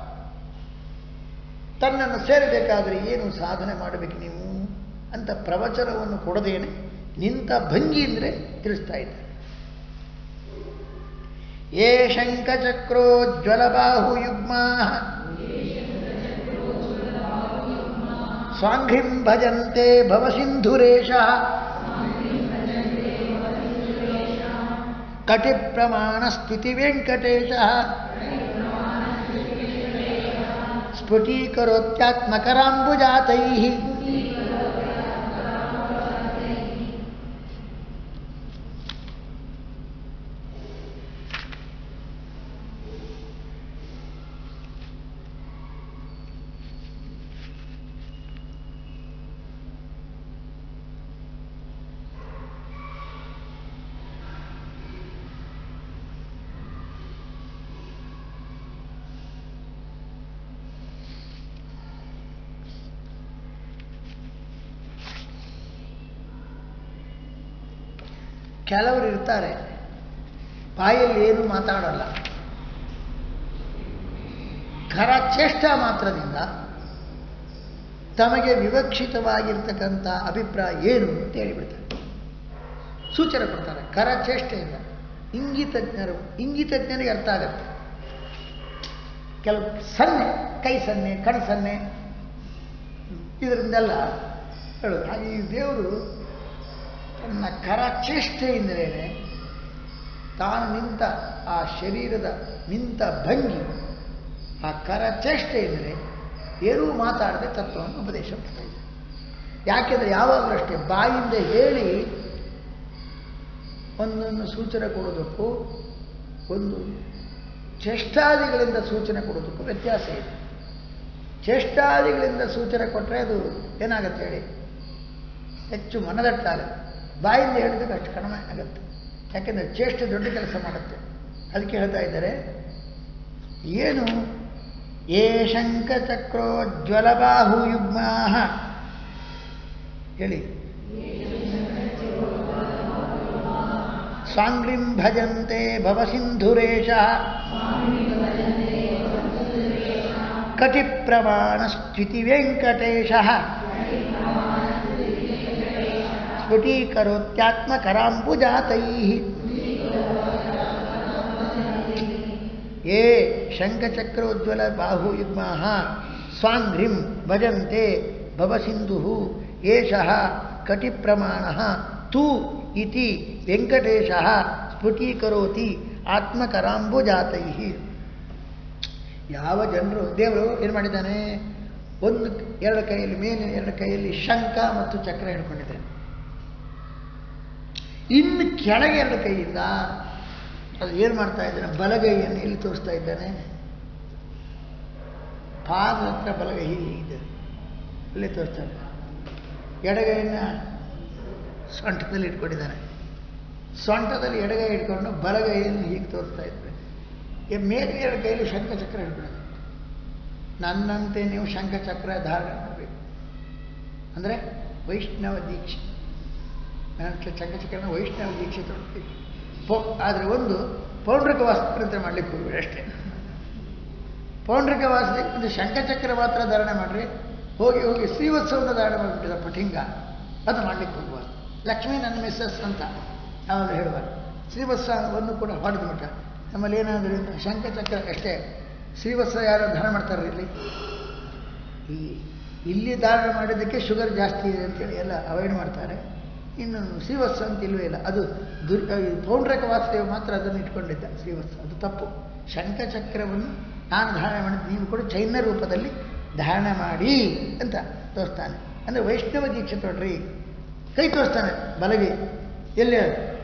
ತನ್ನನ್ನು ಸೇರಬೇಕಾದರೆ ಏನು ಸಾಧನೆ ಮಾಡಬೇಕು ನೀವು ಅಂತ ಪ್ರವಚನವನ್ನು ಕೊಡದೇನೆ ನಿಂತ ಭಂಗಿಯಿಂದಲೇ ತಿಳಿಸ್ತಾ ಇದ್ದಾರೆ ಏ ಶಂಖಚಕ್ರೋಜ್ವಲಬಾಹುಯುಗ್ಮಾ ಸ್ವಾಂಘ್ರಿಂ ಭಜಂತೆ ಭವಸಿಂಧುರೇಶ ಕಟಿಪ್ರಮಾಣ ಸ್ಥಿತಿ ವೆಂಕಟೇಶ ಸ್ಫುಟೀಕರೋತ್ಯಾತ್ಮಕರಾಂಬುಜಾತೈ ಕೆಲವರು ಇರ್ತಾರೆ ಬಾಯಲ್ಲಿ ಏನು ಮಾತಾಡಲ್ಲ ಖರ ಚೇಷ್ಟ ಮಾತ್ರದಿಂದ ತಮಗೆ ವಿವಕ್ಷಿತವಾಗಿರ್ತಕ್ಕಂಥ ಅಭಿಪ್ರಾಯ ಏನು ಅಂತ ಹೇಳಿಬಿಡ್ತಾರೆ ಸೂಚನೆ ಕೊಡ್ತಾರೆ ಕರ ಚೇಷ್ಟೆಯಿಂದ ಇಂಗಿತಜ್ಞರು ಇಂಗಿತಜ್ಞರಿಗೆ ಅರ್ಥ ಆಗತ್ತೆ ಕೆಲವು ಸನ್ನೆ ಕೈ ಸನ್ನೆ ಕಣ್ ಸನ್ನೆ ಇದರಿಂದೆಲ್ಲ ಹೇಳೋದು ಹಾಗೆ ಈ ದೇವರು ತನ್ನ ಕರ ಚೇಷ್ಟೆಯಿಂದಲೇ ತಾನು ನಿಂತ ಆ ಶರೀರದ ನಿಂತ ಭಂಗಿ ಆ ಕರ ಚೇಷ್ಟೆಯಿಂದಲೇ ಏನೂ ಮಾತಾಡದೆ ತತ್ವವನ್ನು ಉಪದೇಶ ಮಾಡ್ತಾ ಇದ್ದಾರೆ ಯಾಕೆಂದರೆ ಯಾವಾಗಲೂ ಅಷ್ಟೇ ಬಾಯಿಂದ ಹೇಳಿ ಒಂದೊಂದು ಸೂಚನೆ ಕೊಡೋದಕ್ಕೂ ಒಂದು ಚೇಷ್ಟಾದಿಗಳಿಂದ ಸೂಚನೆ ಕೊಡೋದಕ್ಕೂ ವ್ಯತ್ಯಾಸ ಇದೆ ಚೇಷ್ಟಾದಿಗಳಿಂದ ಸೂಚನೆ ಕೊಟ್ಟರೆ ಅದು ಏನಾಗುತ್ತೆ ಹೇಳಿ ಹೆಚ್ಚು ಮನದಟ್ಟಾಗುತ್ತೆ ಬಾಯಿಂದ ಹೇಳಿದಕ್ಕೆ ಅಷ್ಟು ಕಡಿಮೆ ಆಗುತ್ತೆ ಯಾಕೆಂದರೆ ಚೇಷ್ಟೆ ದೊಡ್ಡ ಕೆಲಸ ಮಾಡುತ್ತೆ ಅದಕ್ಕೆ ಹೇಳ್ತಾ ಇದ್ದಾರೆ ಏನು ಏ ಶಂಖಚಕ್ರೋಜ್ವಲಬಾಹುಯುಗ್ಮಾ ಹೇಳಿ ಸಾಂಗ್ರಿಂ ಭಜಂತೆ ಭವಸಿಂಧುರೇಶ ಕಟಿಪ್ರಮಾಣ ಸ್ಥಿತಿ ವೆಂಕಟೇಶ ಸ್ಫುಟೀಕರೋತ್ಯಾತ್ಮಕರಾಂಬುಜಾತೈ ಯೇ ಶಂಖಚಕ್ರೋಜ್ವಲ ಬಾಹುಯುಗ್ಮಾ ಸ್ವಾಂಘ್ರಿಂ ಭಜಂತೆ ಭವಸಿಂಧು ಏಷಃ ಕಟಿಪ್ರಮಾಣ ತು ಇತಿ ವೆಂಕಟೇಶ ಸ್ಫುಟೀಕರೋತಿ ಆತ್ಮಕರಾಂಬುಜಾತೈ ಯಾವ ಜನರು ದೇವರು ಏನು ಮಾಡಿದ್ದಾನೆ ಒಂದು ಎರಡು ಕೈಯಲ್ಲಿ ಮೇಲಿನ ಎರಡು ಕೈಯಲ್ಲಿ ಶಂಖ ಮತ್ತು ಚಕ್ರ ಹಿಡ್ಕೊಂಡಿದ್ದಾನೆ ಇನ್ನು ಕೆಳಗೆ ಎರಡು ಕೈಯಿಂದ ಅದು ಏನು ಮಾಡ್ತಾ ಇದ್ದಾನೆ ಬಲಗೈಯನ್ನು ಎಲ್ಲಿ ತೋರಿಸ್ತಾ ಇದ್ದಾನೆ ಪಾದ ಹತ್ರ ಬಲಗೈ ಹೀಗಿದೆ ಅಲ್ಲೇ ತೋರಿಸ್ತಾನೆ ಎಡಗೈಯನ್ನು ಸೊಂಟದಲ್ಲಿ ಇಟ್ಕೊಂಡಿದ್ದಾನೆ ಸೊಂಟದಲ್ಲಿ ಎಡಗೈ ಇಟ್ಕೊಂಡು ಬಲಗೈಯನ್ನು ಹೀಗೆ ತೋರಿಸ್ತಾ ಇದ್ದಾನೆ ಈ ಮೇಲೆ ಎರಡು ಕೈಯಲ್ಲಿ ಶಂಖಚಕ್ರ ಹಿಡ್ಕೊಳ್ಳೋದು ನನ್ನಂತೆ ನೀವು ಶಂಖಚಕ್ರ ಧಾರಣೆ ಮಾಡಬೇಕು ಅಂದರೆ ವೈಷ್ಣವ ದೀಕ್ಷೆ ನನ್ನ ಶಂಖಚಕ್ರನ ವೈಷ್ಣವ ದೀಕ್ಷೆ ತೊಗೊಳ್ಬೇಕು ಪೋ ಆದರೆ ಒಂದು ಪೌಂಡ್ರಿಕ ವಸ್ತ್ರಂತೆ ಮಾಡಲಿಕ್ಕೆ ಹೋಗ್ಬೇಡಿ ಅಷ್ಟೇ ಪೌಂಡ್ರಿಕ ವಾಸನೆ ಒಂದು ಶಂಖಚಕ್ರ ಮಾತ್ರ ಧಾರಣೆ ಮಾಡ್ರಿ ಹೋಗಿ ಹೋಗಿ ಶ್ರೀವತ್ಸವನ ಧಾರಣೆ ಮಾಡಿಬಿಟ್ಟಿದ ಪಠಿಂಗ ಅದು ಮಾಡ್ಲಿಕ್ಕೆ ಹೋಗುವ ಲಕ್ಷ್ಮೀ ನನ್ನ ಮಿಸ್ಸಸ್ ಅಂತ ಯಾವಾಗ ಹೇಳುವಾಗ ಶ್ರೀವತ್ಸವನ್ನು ಕೂಡ ಹೊಡೆದು ಬಿಟ್ಟ ನಮ್ಮಲ್ಲಿ ಏನಾದರೂ ಶಂಖಚಕ್ರ ಅಷ್ಟೇ ಶ್ರೀವತ್ಸ ಯಾರು ಧಾರಣೆ ಮಾಡ್ತಾರೆ ಇಲ್ಲಿ ಈ ಇಲ್ಲಿ ಧಾರಣೆ ಮಾಡಿದ್ದಕ್ಕೆ ಶುಗರ್ ಜಾಸ್ತಿ ಇದೆ ಅಂತೇಳಿ ಎಲ್ಲ ಅವಾಯ್ಡ್ ಮಾಡ್ತಾರೆ ಇನ್ನು ಶ್ರೀವತ್ಸ ಅಂತ ಇಲ್ವೇ ಇಲ್ಲ ಅದು ದುರ್ ಪೌಂಡ್ರಕ ವಾಸುದೇವ ಮಾತ್ರ ಅದನ್ನು ಇಟ್ಕೊಂಡಿದ್ದ ಶ್ರೀವತ್ಸ ಅದು ತಪ್ಪು ಶಂಖಚಕ್ರವನ್ನು ನಾನು ಧಾರಣೆ ಮಾಡಿದ್ದು ನೀವು ಕೂಡ ಚೈನ ರೂಪದಲ್ಲಿ ಧಾರಣೆ ಮಾಡಿ ಅಂತ ತೋರಿಸ್ತಾನೆ ಅಂದರೆ ವೈಷ್ಣವ ದೀಕ್ಷೆ ತೊಡ್ರಿ ಕೈ ತೋರಿಸ್ತಾನೆ ಬಲಗೆ ಎಲ್ಲಿ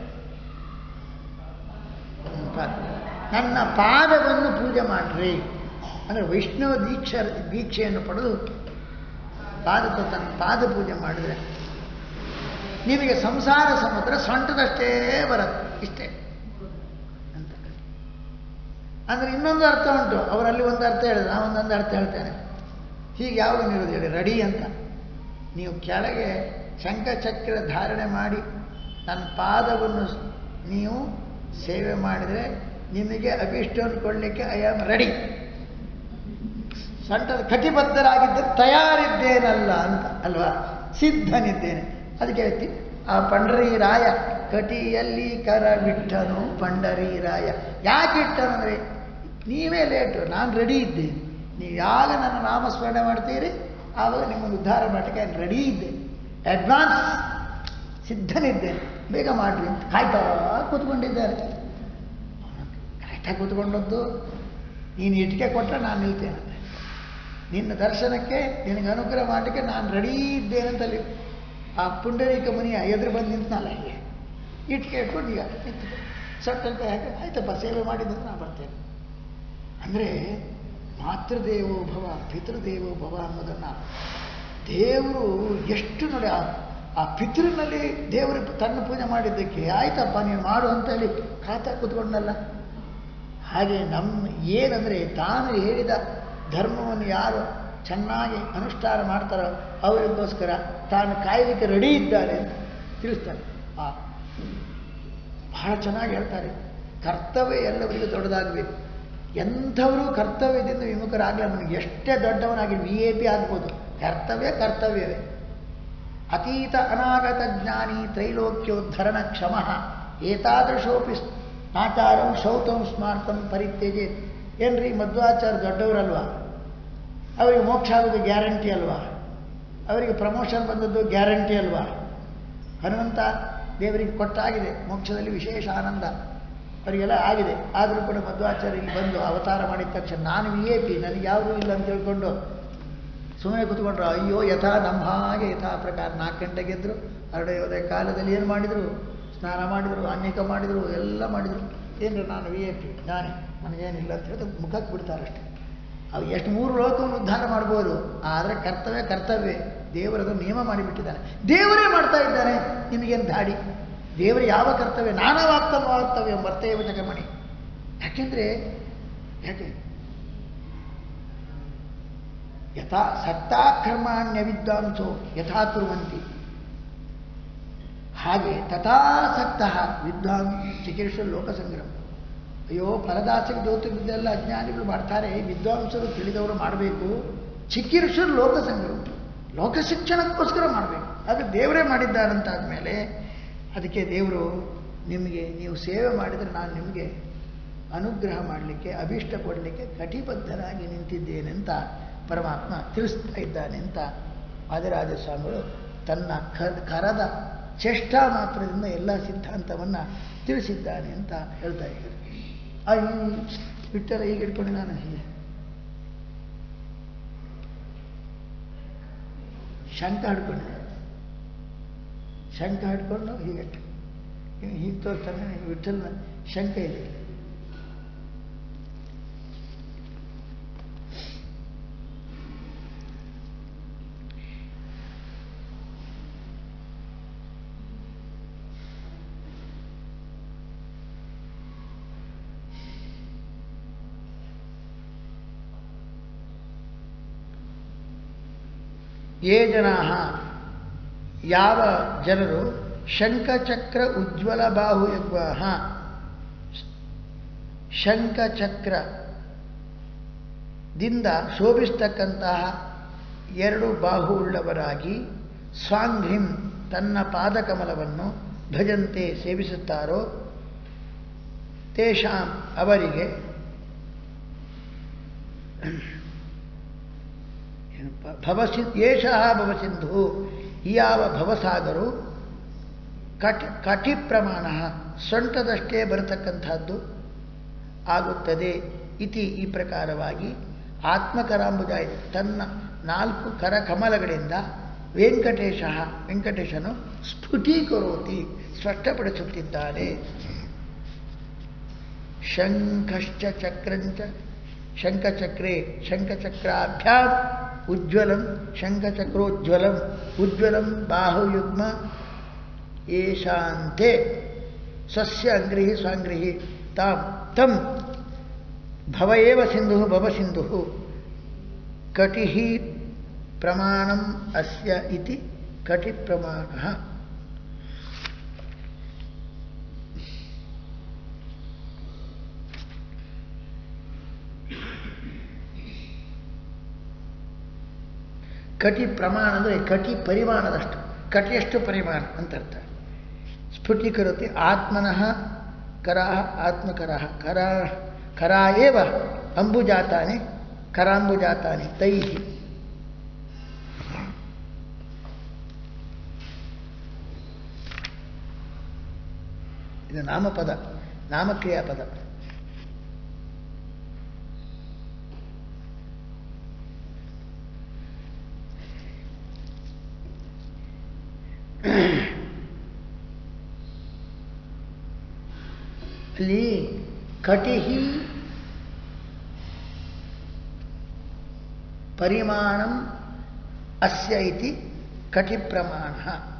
ಹ್ಮ್, ಪಾದ. ನನ್ನ ಪಾದವನ್ನು ಪೂಜೆ ಮಾಡ್ರಿ ಅಂದರೆ ವೈಷ್ಣವ ದೀಕ್ಷ ದೀಕ್ಷೆಯನ್ನು ಪಡೆದು ಪಾದ ತನ್ನ ಪಾದ ಪೂಜೆ ಮಾಡಿದರೆ ನಿಮಗೆ ಸಂಸಾರ ಸಮುದ್ರ ಸೊಂಟದಷ್ಟೇ ಬರುತ್ತೆ ಇಷ್ಟೇ ಅಂತ ಅಂದರೆ ಇನ್ನೊಂದು ಅರ್ಥ ಉಂಟು ಅವರಲ್ಲಿ ಒಂದು ಅರ್ಥ ಹೇಳಿದ್ರು ನಾ ಒಂದೊಂದು ಅರ್ಥ ಹೇಳ್ತೇನೆ ಹೀಗೆ ಯಾವಾಗ ನೀವು ಹೇಳಿ ರೆಡಿ ಅಂತ ನೀವು ಕೆಳಗೆ ಶಂಖಚಕ್ರ ಧಾರಣೆ ಮಾಡಿ ನನ್ನ ಪಾದವನ್ನು ಸ್- ನೀವು ಸೇವೆ ಮಾಡಿದರೆ ನಿಮಗೆ ಅಭಿಷ್ಟವನ್ನು ಕೊಡಲಿಕ್ಕೆ ಐ ಆಮ್ ರೆಡಿ ಸೊಂಟದ ಕಟಿಬದ್ಧರಾಗಿದ್ದರೆ ತಯಾರಿದ್ದೇನಲ್ಲ ಅಂತ ಅಲ್ವಾ ಸಿದ್ಧನಿದ್ದೇನೆ ಅದಕ್ಕೆ ಹೇಳ್ತಿ ಆ ಪಂಡರಿ ರಾಯ ಕಟಿಯಲ್ಲಿ ಕರ ಬಿಟ್ಟನು ಪಂಡರಿ ರಾಯ ಯಾಕೆ ಇಟ್ಟನು ಅಂದರೆ ನೀವೇ ಲೇಟು ನಾನು ರೆಡಿ ಇದ್ದೇನೆ ನೀವು ಯಾವಾಗ ನನ್ನ ನಾಮಸ್ಮರಣೆ ಮಾಡ್ತೀರಿ ಆವಾಗ ನಿಮ್ಮನ್ನು ಉದ್ಧಾರ ಮಾಡಲಿಕ್ಕೆ ನಾನು ರೆಡಿ ಇದ್ದೆ ಅಡ್ವಾನ್ಸ್ ಸಿದ್ಧನಿದ್ದೇನೆ ಬೇಗ ಮಾಡ್ರಿ ಅಂತ ಕಾಯ್ತಾ ಕೂತ್ಕೊಂಡಿದ್ದಾರೆ ಕರೆಕ್ಟಾಗಿ ಕೂತ್ಕೊಂಡದ್ದು ನೀನು ಇಟ್ಟಿಗೆ ಕೊಟ್ಟರೆ ನಾನು ನಿಲ್ತೇನೆ ನಿನ್ನ ದರ್ಶನಕ್ಕೆ ನಿನಗೆ ಅನುಗ್ರಹ ಮಾಡಲಿಕ್ಕೆ ನಾನು ರೆಡಿ ಇದ್ದೇನೆ ಅಂತ ಅಲ್ಲಿ ಆ ಪುಂಡರೀಕ ಮುನಿಯ ಎದುರು ಬಂದು ನಿಂತನಲ್ಲ ಹೀಗೆ ಇಟ್ಕೆ ಇಟ್ಕೊಂಡು ಈಗ ನಿಂತು ಸಟ್ಟಂತ ಹಾಗೆ ಆಯ್ತಪ್ಪ ಸೇವೆ ಮಾಡಿದ್ರೆ ನಾನು ಬರ್ತೇನೆ ಅಂದರೆ ಮಾತೃದೇವೋ ಭವ ಪಿತೃದೇವೋ ಭವ ಅನ್ನೋದನ್ನು ದೇವರು ಎಷ್ಟು ನೋಡಿ ಆ ಆ ಪಿತೃನಲ್ಲಿ ದೇವರು ತನ್ನ ಪೂಜೆ ಮಾಡಿದ್ದಕ್ಕೆ ಆಯ್ತಪ್ಪ ನೀನು ಮಾಡು ಅಂತ ಹೇಳಿ ಕಾತ ಕೂತ್ಕೊಂಡಲ್ಲ ಹಾಗೆ ನಮ್ಮ ಏನಂದರೆ ತಾನು ಹೇಳಿದ ಧರ್ಮವನ್ನು ಯಾರು ಚೆನ್ನಾಗಿ ಅನುಷ್ಠಾನ ಮಾಡ್ತಾರೋ ಅವರಿಗೋಸ್ಕರ ತಾನು ಕಾಯಲಿಕ್ಕೆ ರೆಡಿ ಇದ್ದಾನೆ ಅಂತ ತಿಳಿಸ್ತಾನೆ ಆ ಬಹಳ ಚೆನ್ನಾಗಿ ಹೇಳ್ತಾರೆ ಕರ್ತವ್ಯ ಎಲ್ಲವರಿಗೂ ದೊಡ್ಡದಾಗಬೇಕು ಎಂಥವರು ಕರ್ತವ್ಯದಿಂದ ವಿಮುಖರಾಗಲಿ ಅವನಿಗೆ ಎಷ್ಟೇ ದೊಡ್ಡವನಾಗಿ ವಿ ಎ ಪಿ ಆಗ್ಬೋದು ಕರ್ತವ್ಯ ಕರ್ತವ್ಯವೇ ಅತೀತ ಅನಾಗತ ಜ್ಞಾನಿ ತ್ರೈಲೋಕ್ಯೋದ್ಧರಣ ಕ್ಷಮ ಏತಾದೃಶೋಪಿ ಆಚಾರಂ ಶೌತಂ ಸ್ಮಾರ್ತಂ ಪರಿತ್ಯಜೇತ್ ಏನ್ರಿ ಮಧ್ವಾಚಾರ್ಯ ದೊಡ್ಡವರಲ್ವಾ ಅವರಿಗೆ ಮೋಕ್ಷ ಆಗೋದು ಗ್ಯಾರಂಟಿ ಅಲ್ವಾ ಅವರಿಗೆ ಪ್ರಮೋಷನ್ ಬಂದದ್ದು ಗ್ಯಾರಂಟಿ ಅಲ್ವಾ ಹನುಮಂತ ದೇವರಿಗೆ ಕೊಟ್ಟಾಗಿದೆ ಮೋಕ್ಷದಲ್ಲಿ ವಿಶೇಷ ಆನಂದ ಅವರಿಗೆಲ್ಲ ಆಗಿದೆ ಆದರೂ ಕೂಡ ಮಧ್ವಾಚಾರ್ಯ ಇಲ್ಲಿ ಬಂದು ಅವತಾರ ಮಾಡಿದ ತಕ್ಷಣ ನಾನು ವಿ ಎ ಪಿ ನನಗೆ ಯಾವುದೂ ಇಲ್ಲ ಅಂತ ತಿಳ್ಕೊಂಡು ಸುಮ್ಮನೆ ಕೂತ್ಕೊಂಡ್ರು ಅಯ್ಯೋ ಯಥಾ ನಮ್ಮ ಹಾಗೆ ಯಥಾ ಪ್ರಕಾರ ನಾಲ್ಕು ಗಂಟೆಗೆ ಎದ್ರು ಹರಡೆಯೋದೇ ಕಾಲದಲ್ಲಿ ಏನು ಮಾಡಿದರು ಸ್ನಾನ ಮಾಡಿದರು ಅನೇಕ ಮಾಡಿದರು ಎಲ್ಲ ಮಾಡಿದರು ಏನ್ರಿ ನಾನು ವಿ ಎ ಪಿ ನಾನೇ ನನಗೇನಿಲ್ಲ ಅಂತ ಹೇಳಿದ್ರೆ ಮುಖಕ್ಕೆ ಬಿಡ್ತಾರಷ್ಟೇ ಅವು ಎಷ್ಟು ಮೂರು ಲೋಕವನ್ನು ಉದ್ಧಾರ ಮಾಡ್ಬೋದು ಆದರೆ ಕರ್ತವ್ಯ ಕರ್ತವ್ಯ ದೇವರದು ನಿಯಮ ಮಾಡಿಬಿಟ್ಟಿದ್ದಾನೆ ದೇವರೇ ಮಾಡ್ತಾ ಇದ್ದಾನೆ ನಿಮಗೇನು ದಾಡಿ ದೇವರು ಯಾವ ಕರ್ತವ್ಯ ನಾನಾ ವಾಕ್ತವ ವಾರ್ತವ್ಯ ವರ್ತೇವ ಜಗಮಣಿ ಯಾಕೆಂದರೆ ಯಾಕೆ ಯಥಾ ಸಕ್ತಾಕ್ರಮಾಣ್ಯ ವಿದ್ವಾಂಸೋ ಯಥಾ ಕುರುವಂತಿ ಹಾಗೆ ತಥಾಸಕ್ತ ವಿದ್ವಾನ್ ಚಿಕಿತ್ಸ ಲೋಕಸಂಗ್ರಹ ಅಯ್ಯೋ ಫಲದಾಸಕ್ಕೆ ಜ್ಯೋತಿರ್ವಿದ್ದೆಲ್ಲ ಅಜ್ಞಾನಿಗಳು ಮಾಡ್ತಾರೆ ವಿದ್ವಾಂಸರು ತಿಳಿದವರು ಮಾಡಬೇಕು ಚಿಕಿತ್ಸರು ಲೋಕಸಂಗ್ರಹ ಲೋಕ ಶಿಕ್ಷಣಕ್ಕೋಸ್ಕರ ಮಾಡಬೇಕು ಅದು ದೇವರೇ ಮಾಡಿದ್ದಾರಂತಾದಮೇಲೆ ಅದಕ್ಕೆ ದೇವರು ನಿಮಗೆ ನೀವು ಸೇವೆ ಮಾಡಿದರೆ ನಾನು ನಿಮಗೆ ಅನುಗ್ರಹ ಮಾಡಲಿಕ್ಕೆ ಅಭೀಷ್ಟ ಕೊಡಲಿಕ್ಕೆ ಕಟಿಬದ್ಧನಾಗಿ ನಿಂತಿದ್ದೇನೆ ಅಂತ ಪರಮಾತ್ಮ ತಿಳಿಸ್ತಾ ಇದ್ದಾನೆ ಅಂತ ವಾದಿರಾಜ ಸ್ವಾಮಿಗಳು ತನ್ನ ಕ ಕರದ ಚೇಷ್ಟಾ ಮಾತ್ರದಿಂದ ಎಲ್ಲ ಸಿದ್ಧಾಂತವನ್ನು ತಿಳಿಸಿದ್ದಾನೆ ಅಂತ ಹೇಳ್ತಾ ಇದ್ದಾರೆ ಆ ಈ ಬಿಟ್ಟರೆ ಈಗ ಇಟ್ಕೊಂಡು ನಾನು ಹೀಗೆ ಶಂಕ ಹಿಡ್ಕೊಂಡಿದ್ದೆ ಶಂಕ ಹಿಡ್ಕೊಂಡು ಹೀಗೆ ಹೀಗೆ ತೋರ್ತಾನೆ ವಿಠಲ್ನ ಶಂಕ ಇದೆ ಯೇ ಜನಾ ಯಾವ ಜನರು ಶಂಖಚಕ್ರ ಉಜ್ವಲ ಬಾಹುಯಗ್ವಾಹ ಶಂಖಚಕ್ರ ದಿಂದ ಶೋಭಿಸ್ತಕ್ಕಂತಹ ಎರಡು ಬಾಹುವುಳ್ಳವರಾಗಿ ಸ್ವಾಂಘ್ರಿಂ ತನ್ನ ಪಾದಕಮಲವನ್ನು ಭಜಂತೆ ಸೇವಿಸುತ್ತಾರೋ ತೇಷಾಂ ಅವರಿಗೆ ಏನಪ್ಪ ಭವಸಿ ಏಷಃ ಭವಸಿಂಧು ಈ ಯಾವ ಭವಸಾಗರು ಕಟಿ ಕಟಿ ಪ್ರಮಾಣ ಸೊಂಟದಷ್ಟೇ ಬರತಕ್ಕಂಥದ್ದು ಆಗುತ್ತದೆ ಇತಿ ಈ ಪ್ರಕಾರವಾಗಿ ಆತ್ಮಕರಾಂಬುಜ ತನ್ನ ನಾಲ್ಕು ಕರಕಮಲಗಳಿಂದ ವೆಂಕಟೇಶ ವೆಂಕಟೇಶನು ಸ್ಫುಟೀಕರೋತಿ ಸ್ಪಷ್ಟಪಡಿಸುತ್ತಿದ್ದಾನೆ ಶಂಖಶ್ಚ ಚಕ್ರಂಚ ಶಂಖಚಕ್ರೆ ಶಂಖಚಕ್ರಾಭ್ಯಾಂ ಉಜ್ವಲಂ ಶಂಖಚಕ್ರೋಜ್ವಲಂ ಉಜ್ವಲಂ ಬಾಹುಯುಗ್ಮ ಏಷಾಂತೆ ಸ್ವಸ್ಯ ಅಂಗ್ರಿಹಿ ಸ್ವಾಂಗ್ರಿಹಿ ತಾಂ ತಂ ಭವ ಏವ ಸಿಂಧು ಭವ ಸಿಂಧು ಕಟಿ ಪ್ರಮಾಣಂ ಅಸ್ಯ ಇತಿ ಕಟಿ ಪ್ರಮಾಣ ಕಟಿ ಪ್ರಮಾಣ ಅಂದರೆ ಕಟಿ ಪರಿಮಾಣದಷ್ಟು ಕಟಿಯಷ್ಟು ಪರಿಮಾಣ ಅಂತ ಅರ್ಥ ಸ್ಫುಟೀಕರತಿ ಆತ್ಮನಃ ಕರಾ ಆತ್ಮಕರಃ ಕರ ಕರಾ ಏವ ಅಂಬುಜಾತಾನೆ ಕರಾಂಬುಜಾತಾನೆ ತೈಹಿ ಇದು ನಾಮಪದ ನಾಮಕ್ರಿಯಾಪದ ಅಲ್ಲಿ ಕಟಿಹಿ ಪರಿಮಾಣಂ ಅಸ್ಯ ಇತಿ ಕಟಿ ಪ್ರಮಾಣ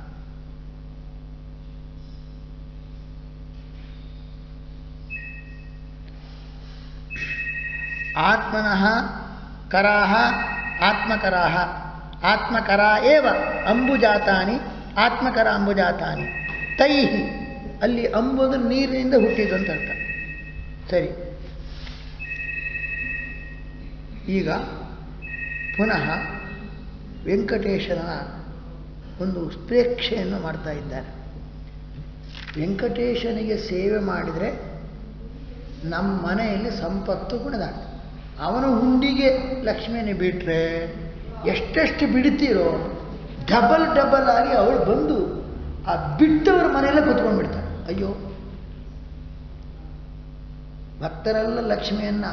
ಆತ್ಮನಃ ಕರಾಹ ಆತ್ಮಕರಾಹ ಆತ್ಮಕರಾ ಏವ ಅಂಬುಜಾತಾನಿ ಆತ್ಮಕರ ಅಂಬುಜಾತಾನಿ ತೈಹಿ ಅಲ್ಲಿ ಅಂಬುದು ನೀರಿನಿಂದ ಹುಟ್ಟಿದ್ದು ಅಂತ ಅರ್ಥ ಸರಿ ಈಗ ಪುನಃ ವೆಂಕಟೇಶನ ಒಂದು ಉತ್ಪ್ರೇಕ್ಷೆಯನ್ನು ಮಾಡ್ತಾ ಇದ್ದಾರೆ ವೆಂಕಟೇಶನಿಗೆ ಸೇವೆ ಮಾಡಿದರೆ ನಮ್ಮ ಮನೆಯಲ್ಲಿ ಸಂಪತ್ತು ಕುಣಿದಾಟ ಅವನ ಹುಂಡಿಗೆ ಲಕ್ಷ್ಮಿಯನ್ನು ಬಿಟ್ಟರೆ ಎಷ್ಟೆಷ್ಟು ಬಿಡ್ತೀರೋ ಡಬಲ್ ಡಬಲ್ ಆಗಿ ಅವಳು ಬಂದು ಆ ಬಿಟ್ಟವರ ಮನೆಯಲ್ಲೇ ಕೂತ್ಕೊಂಡು ಬಿಡ್ತಾಳೆ ಅಯ್ಯೋ ಭಕ್ತರೆಲ್ಲ ಲಕ್ಷ್ಮಿಯನ್ನ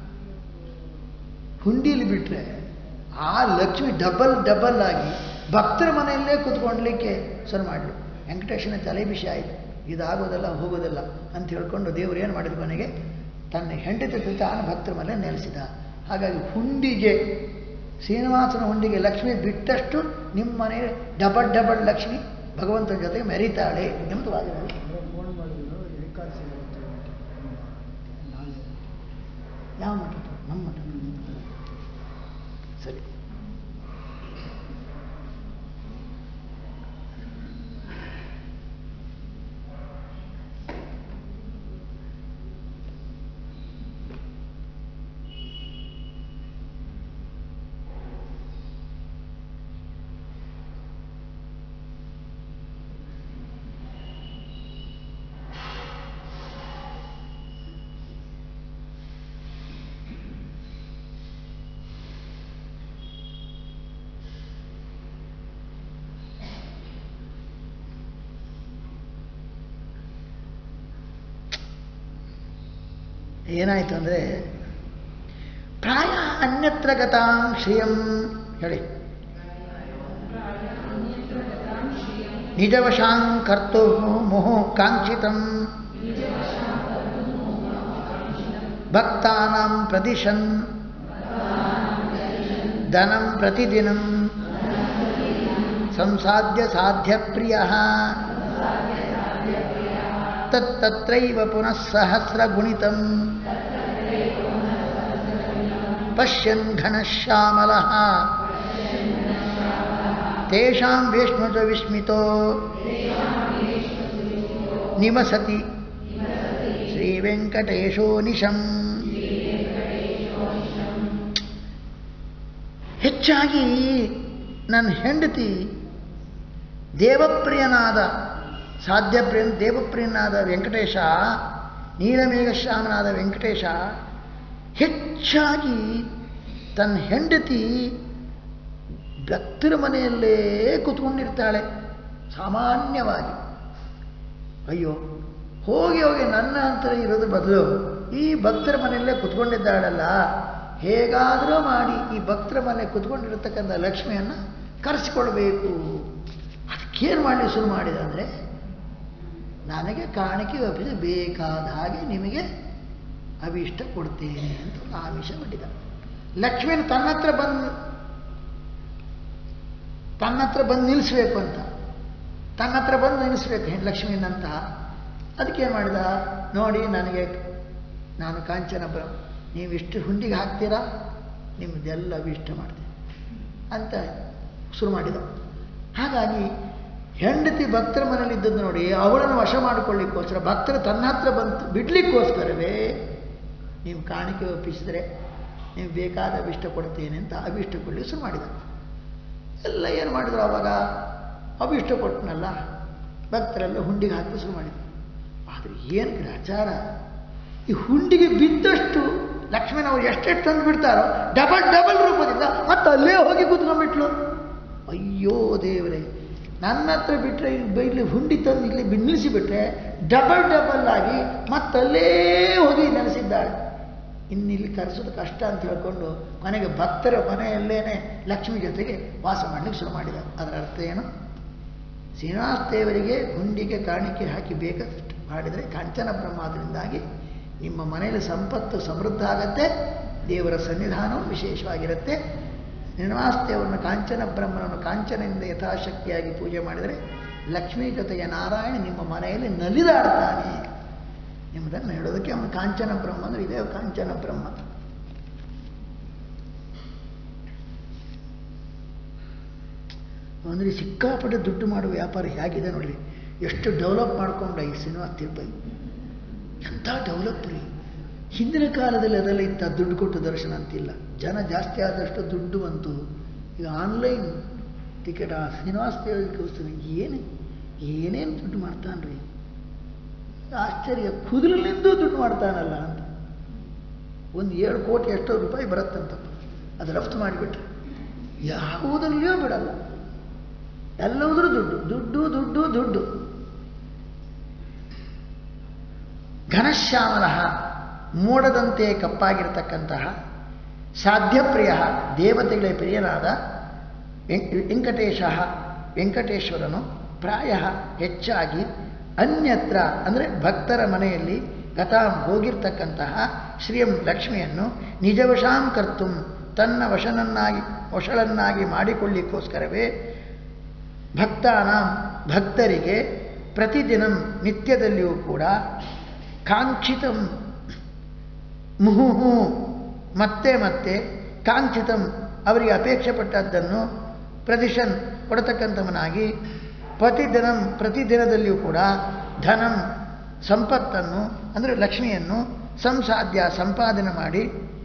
ಹುಂಡೀಲಿ ಬಿಟ್ಟರೆ ಆ ಲಕ್ಷ್ಮಿ ಡಬಲ್ ಡಬಲ್ ಆಗಿ ಭಕ್ತರ ಮನೆಯಲ್ಲೇ ಕೂತ್ಕೊಂಡ್ಲಿಕ್ಕೆ ಶುರು ಮಾಡಲು ವೆಂಕಟೇಶನ ತಲೆ ವಿಷಯ ಆಯಿತು ಇದಾಗೋದಲ್ಲ ಹೋಗೋದಲ್ಲ ಅಂತ ಹೇಳ್ಕೊಂಡು ದೇವರು ಏನು ಮಾಡಿದ್ರು ಕೊನೆಗೆ ತನ್ನ ಹೆಂಡತಿ ಜೊತೆ ಆನ ಭಕ್ತರ ಮನೆ ನೆಲೆಸಿದ ಹಾಗಾಗಿ ಹುಂಡಿಗೆ ಶ್ರೀನಿವಾಸನ ಹುಂಡಿಗೆ ಲಕ್ಷ್ಮಿ ಬಿಟ್ಟಷ್ಟು ನಿಮ್ಮ ಮನೆ ಡಬಲ್ ಡಬಲ್ ಲಕ್ಷ್ಮಿ ಭಗವಂತನ ಜೊತೆ ಮೆರೀತಾಳೆ ಎಂಬುದು ವಾದ ಫೋನ್ ಮಾಡಿದ್ರು ಏಕಾದಶಿ ಇವತ್ತು ನಾಳೆ ಯಾವ ಮಠ ನಮ್ಮ ಮಠ ಸರಿ ಏನಾಯಿತು ಅಂದರೆ ಪ್ರಾಯ ಅನ್ಯತ್ರ ಗತಾಂ ಶ್ರಿಯಂ ಹೇಳಿ ನಿಜವಶಾಂ ಕರ್ತು ಮುಹು ಕಾಂಕ್ಷಿತಂ ಭಕ್ತಾನಾಂ ಪ್ರದಿಶನ್ ಧನಂ ಪ್ರತಿದಿನಂ ಸಂಸಾಧ್ಯ ಸಾಧ್ಯ ಪ್ರಿಯ ತತ್ತತ್ರೈವ ಪುನಃ ಸಹಸ್ರಗುಣಿತಂ ಪಶ್ಯನ್ ಘನಶ್ಯಾಮಲಃ ತೇಷಾಂ ವಿಷ್ಣುಜ ವಿಸ್ಮಿತೋ ನಿಮಸತಿ ಶ್ರೀವೆಂಕಟೇಶೋ ನಿಶಂ ಹೆಚ್ಚಾಗಿ ನನ್ನ ಹೆಂಡತಿ ದೇವಪ್ರಿಯನಾದ ಸಾಧ್ಯಪ್ರಿಯ ದೇವಪ್ರಿಯನಾದ ವೆಂಕಟೇಶ ನೀಲಮೇಘಶ್ಯಾಮನಾದ ವೆಂಕಟೇಶ ಹೆಚ್ಚಾಗಿ ತನ್ನ ಹೆಂಡತಿ ಭಕ್ತರ ಮನೆಯಲ್ಲೇ ಕೂತ್ಕೊಂಡಿರ್ತಾಳೆ ಸಾಮಾನ್ಯವಾಗಿ ಅಯ್ಯೋ ಹೋಗಿ ಹೋಗಿ ನನ್ನ ಹತ್ರ ಇರೋದು ಬದಲು ಈ ಭಕ್ತರ ಮನೆಯಲ್ಲೇ ಕುತ್ಕೊಂಡಿದ್ದಾಳಲ್ಲ ಹೇಗಾದರೂ ಮಾಡಿ ಈ ಭಕ್ತರ ಮನೆ ಕುತ್ಕೊಂಡಿರತಕ್ಕಂಥ ಲಕ್ಷ್ಮಿಯನ್ನು ಕರೆಸಿಕೊಳ್ಬೇಕು ಅದಕ್ಕೇನು ಮಾಡಲಿ ಶುರು ಮಾಡಿದ ಅಂದರೆ ನನಗೆ ಕಾಣಿಕೆ ಒಪ್ಪಿಸಿ ಬೇಕಾದ ಹಾಗೆ ನಿಮಗೆ ಅಭಿಷ್ಟ ಕೊಡ್ತೇನೆ ಅಂತ ಒಂದು ಆಮಿಷ ಮಾಡಿದ ಲಕ್ಷ್ಮಿಯನ್ನು ತನ್ನ ಹತ್ರ ಬಂದು ತನ್ನ ಹತ್ರ ಬಂದು ನಿಲ್ಲಿಸ್ಬೇಕು ಅಂತ ತನ್ನ ಹತ್ರ ಬಂದು ನಿಲ್ಲಿಸ್ಬೇಕು ಹೆಣ್ಣು ಲಕ್ಷ್ಮಿನಂತ ಅದಕ್ಕೇನು ಮಾಡಿದ ನೋಡಿ ನನಗೆ ನಾನು ಕಾಂಚನ ಬ್ರ ನೀವು ಇಷ್ಟು ಹುಂಡಿಗೆ ಹಾಕ್ತೀರಾ ನಿಮ್ಮದೆಲ್ಲ ಅಭಿಷ್ಟ ಮಾಡ್ತೀನಿ ಅಂತ ಶುರು ಮಾಡಿದ ಹಾಗಾಗಿ ಹೆಂಡತಿ ಭಕ್ತರ ಮನೇಲಿ ಇದ್ದದ್ದು ನೋಡಿ ಅವಳನ್ನು ವಶ ಮಾಡಿಕೊಳ್ಳಿಕ್ಕೋಸ್ಕರ ಭಕ್ತರು ತನ್ನ ಹತ್ರ ಬಂತು ಬಿಡ್ಲಿಕ್ಕೋಸ್ಕರವೇ ನೀವು ಕಾಣಿಕೆ ಒಪ್ಪಿಸಿದರೆ ನೀವು ಬೇಕಾದ ಅಭಿಷ್ಟ ಕೊಡ್ತೇನೆ ಅಂತ ಅಭಿಷ್ಟ ಕೊಡಲಿಕ್ಕೆ ಶುರು ಮಾಡಿದ ಎಲ್ಲ ಏನು ಮಾಡಿದ್ರು ಅವಾಗ ಅಭಿಷ್ಟ ಕೊಟ್ಟನಲ್ಲ ಭಕ್ತರೆಲ್ಲ ಹುಂಡಿಗೆ ಹಾಕಿ ಶುರು ಮಾಡಿದ್ರು ಆದರೆ ಏನು ಗ್ರಹಚಾರ ಈ ಹುಂಡಿಗೆ ಬಿದ್ದಷ್ಟು ಲಕ್ಷ್ಮಣ ಅವ್ರು ಎಷ್ಟೆಷ್ಟು ತಂದು ಬಿಡ್ತಾರೋ ಡಬಲ್ ಡಬಲ್ ರೂಪದಿಂದ ಮತ್ತೆ ಅಲ್ಲೇ ಹೋಗಿ ಕೂತ್ಕೊಂಡ್ಬಿಟ್ಲು ಅಯ್ಯೋ ದೇವರೇ ನನ್ನ ಹತ್ರ ಬಿಟ್ಟರೆ ಇಲ್ಲಿ ಹುಂಡಿ ತಂದು ಇಲ್ಲಿ ಬಿ- ನಿಲ್ಲಿಸಿಬಿಟ್ರೆ ಡಬಲ್ ಡಬಲ್ ಆಗಿ ಮತ್ತಲ್ಲೇ ಹೋಗಿ ನೆಲೆಸಿದ್ದಾಳೆ ಇನ್ನಿಲ್ಲಿ ಕರೆಸೋದು ಕಷ್ಟ ಅಂತ ಹೇಳ್ಕೊಂಡು ಮನೆಗೆ ಭಕ್ತರ ಮನೆಯಲ್ಲೇನೆ ಲಕ್ಷ್ಮಿ ಜೊತೆಗೆ ವಾಸ ಮಾಡಲಿಕ್ಕೆ ಶುರು ಮಾಡಿದ ಅದರ ಅರ್ಥ ಏನು ಶ್ರೀನಿವಾಸ ದೇವರಿಗೆ ಹುಂಡಿಗೆ ಕಾಣಿಕೆ ಹಾಕಿ ಬೇಕಾದಷ್ಟು ಮಾಡಿದರೆ ಕಾಂಚನ ಬ್ರಹ್ಮಾದ್ರಿಂದಾಗಿ ನಿಮ್ಮ ಮನೆಯಲ್ಲಿ ಸಂಪತ್ತು ಸಮೃದ್ಧ ಆಗತ್ತೆ ದೇವರ ಸನ್ನಿಧಾನವು ವಿಶೇಷವಾಗಿರುತ್ತೆ ಶ್ರೀನಿವಾಸ ದೇವರನ್ನು ಕಾಂಚನ ಬ್ರಹ್ಮನನ್ನು ಕಾಂಚನದಿಂದ ಯಥಾಶಕ್ತಿಯಾಗಿ ಪೂಜೆ ಮಾಡಿದರೆ ಲಕ್ಷ್ಮೀ ಜೊತೆಗೆ ನಾರಾಯಣ ನಿಮ್ಮ ಮನೆಯಲ್ಲಿ ನಲಿದಾಡ್ತಾನೆ ಎಂಬುದನ್ನು ಹೇಳೋದಕ್ಕೆ ಅವನು ಕಾಂಚನ ಬ್ರಹ್ಮ ಅಂದರೆ ಇದೇ ಕಾಂಚನ ಬ್ರಹ್ಮ ಅಂದರೆ ಸಿಕ್ಕಾಪಟ್ಟೆ ದುಡ್ಡು ಮಾಡುವ ವ್ಯಾಪಾರ ಹೇಗಿದೆ ನೋಡ್ರಿ ಎಷ್ಟು ಡೆವಲಪ್ ಮಾಡ್ಕೊಂಡ ಈ ಸಿನಿಮಾ ತಿರುಪತಿ ಎಂಥ ಡೆವಲಪ್ ರೀ ಹಿಂದಿನ ಕಾಲದಲ್ಲಿ ಅದೆಲ್ಲ ಇತ್ತ ದುಡ್ಡು ಕೊಟ್ಟು ದರ್ಶನ ಅಂತಿಲ್ಲ ಜನ ಜಾಸ್ತಿ ಆದಷ್ಟು ದುಡ್ಡು ಬಂತು ಈಗ ಆನ್ಲೈನ್ ಟಿಕೆಟ್ ಆ ಶ್ರೀನಿವಾಸ ದೇವರಿಗೋಸ್ಕರ ಏನು ಏನೇನು ದುಡ್ಡು ಮಾಡ್ತಾನ್ರಿ ಆಶ್ಚರ್ಯ ಕುದುರಲಿಂದೂ ದುಡ್ಡು ಮಾಡ್ತಾನಲ್ಲ ಅಂತ ಒಂದು ಏಳು ಕೋಟಿ ಎಷ್ಟೋ ರೂಪಾಯಿ ಬರುತ್ತಂತಪ್ಪ ಅದು ರಫ್ತು ಮಾಡಿಬಿಟ್ರೆ ಯಾವುದರಲ್ಲಿಯೂ ಬಿಡಲ್ಲ ಎಲ್ಲವುದ್ರೂ ದುಡ್ಡು ದುಡ್ಡು ದುಡ್ಡು ದುಡ್ಡು ಘನಶ್ಯಾಮಲ ಮೋಡದಂತೆ ಕಪ್ಪಾಗಿರತಕ್ಕಂತಹ ಸಾಧ್ಯಪ್ರಿಯ ದೇವತೆಗಳ ಪ್ರಿಯನಾದ ವೆಂ- ವೆಂಕಟೇಶ ವೆಂಕಟೇಶ್ವರನು ಪ್ರಾಯ ಹೆಚ್ಚಾಗಿ ಅನ್ಯತ್ರ ಅಂದರೆ ಭಕ್ತರ ಮನೆಯಲ್ಲಿ ಗತಾಂ ಹೋಗಿರ್ತಕ್ಕಂತಹ ಶ್ರೀಯಂ ಲಕ್ಷ್ಮಿಯನ್ನು ನಿಜವಶಾಂ ಕರ್ತುಂ ತನ್ನ ವಶನನ್ನಾಗಿ ವಶಳನ್ನಾಗಿ ಮಾಡಿಕೊಳ್ಳಿಕ್ಕೋಸ್ಕರವೇ ಭಕ್ತಾನ ಭಕ್ತರಿಗೆ ಪ್ರತಿದಿನ ನಿತ್ಯದಲ್ಲಿಯೂ ಕೂಡ ಕಾಂಕ್ಷಿತಂ ಮುಹುಹು ಮತ್ತೆ ಮತ್ತೆ ಕಾಂಕ್ಷಿತಂ ಅವರಿಗೆ ಅಪೇಕ್ಷೆ ಪಟ್ಟದ್ದನ್ನು ಪ್ರದಿಶನ್ ಕೊಡತಕ್ಕಂಥವನಾಗಿ ಪ್ರತಿದಿನಂ ಪ್ರತಿದಿನದಲ್ಲಿಯೂ ಕೂಡ ಧನಂ ಸಂಪತ್ತನ್ನು ಅಂದರೆ ಲಕ್ಷ್ಮಿಯನ್ನು ಸಂಸಾಧ್ಯ ಸಂಪಾದನೆ ಮಾಡಿ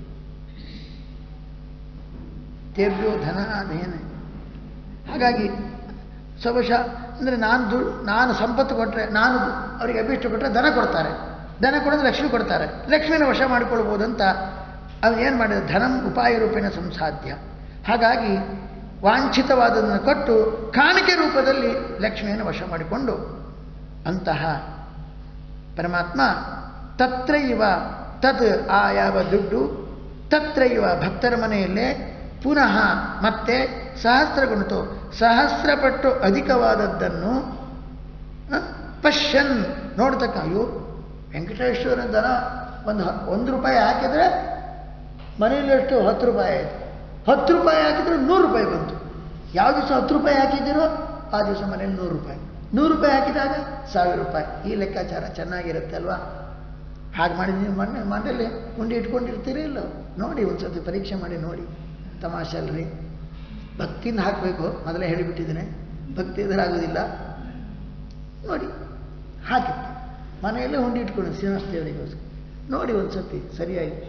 ತೇಭ್ಯೋ ಧನ ಅಧೇನ ಹಾಗಾಗಿ ಸ್ವವಶ ಅಂದರೆ ನಾನು ದು ನಾನು ಸಂಪತ್ತು ಕೊಟ್ಟರೆ ನಾನು ಅವರಿಗೆ ಅಭಿಷ್ಟ ಕೊಟ್ಟರೆ ಧನ ಕೊಡ್ತಾರೆ ಧನ ಕೊಡಿದ್ರೆ ಲಕ್ಷ್ಮಿ ಕೊಡ್ತಾರೆ ಲಕ್ಷ್ಮಿನ ವಶ ಮಾಡಿಕೊಳ್ಬೋದು ಅಂತ ಅವನು ಏನು ಮಾಡಿದ ಧನಂ ಉಪಾಯ ರೂಪೇಣ ಸಂಸಾಧ್ಯ ಹಾಗಾಗಿ ವಾಂಛಿತವಾದದನ್ನು ಕೊಟ್ಟು ಕಾಣಿಕೆ ರೂಪದಲ್ಲಿ ಲಕ್ಷ್ಮಿಯನ್ನು ವಶ ಮಾಡಿಕೊಂಡು ಅಂತಹ ಪರಮಾತ್ಮ ತತ್ರ ಇವ ತತ್ ಆ ಯಾವ ದುಡ್ಡು ತತ್ರ ಇವ ಭಕ್ತರ ಮನೆಯಲ್ಲೇ ಪುನಃ ಮತ್ತೆ ಸಹಸ್ರ ಗುಣಿತು ಸಹಸ್ರಪಟ್ಟು ಅಧಿಕವಾದದ್ದನ್ನು ಆ, ಪಶ್ಯನ್ ನೋಡ್ತಕ್ಕ ಅಯ್ಯೋ ವೆಂಕಟೇಶ್ವರ ದನ ಒಂದು ಹ- ಒಂದು ರೂಪಾಯಿ ಹಾಕಿದರೆ ಮನೆಯಲ್ಲಿ ಎಷ್ಟು ಹತ್ತು ರೂಪಾಯಿ ಆಯಿತು ಹತ್ತು ರೂಪಾಯಿ ಹಾಕಿದ್ರೆ ನೂರು ರೂಪಾಯಿ ಬಂತು ಯಾವ ದಿವಸ ಹತ್ತು ರೂಪಾಯಿ ಹಾಕಿದ್ದೀರೋ ಆ ದಿವಸ ಮನೇಲಿ ನೂರು ರೂಪಾಯಿ ನೂರು ರೂಪಾಯಿ ಹಾಕಿದಾಗ ಸಾವಿರ ರೂಪಾಯಿ ಈ ಲೆಕ್ಕಾಚಾರ ಚೆನ್ನಾಗಿರುತ್ತೆ ಅಲ್ವಾ ಹಾಗೆ ಮಾಡಿ ನೀವು ಮನೆ ಮನೇಲಿ ಉಂಡಿ ಇಟ್ಕೊಂಡಿರ್ತೀರಿ ಇಲ್ಲ ನೋಡಿ ಒಂದು ಸತಿ ಪರೀಕ್ಷೆ ಮಾಡಿ ನೋಡಿ ತಮಾಷೆ ಅಲ್ರಿ ಭಕ್ತಿಯಿಂದ ಹಾಕಬೇಕು ಮೊದಲೇ ಹೇಳಿಬಿಟ್ಟಿದ್ದೇನೆ ಭಕ್ತಿ ಇದ್ರೆ ಆಗೋದಿಲ್ಲ ನೋಡಿ ಹಾಕಿತ್ತು ಮನೆಯಲ್ಲೇ ಉಂಡಿ ಇಟ್ಕೊಂಡು ಶ್ರೀನಿವಾಸ ದೇವರಿಗೋಸ್ಕರ ನೋಡಿ ಒಂದು ಸತಿ ಸರಿಯಾಗಿ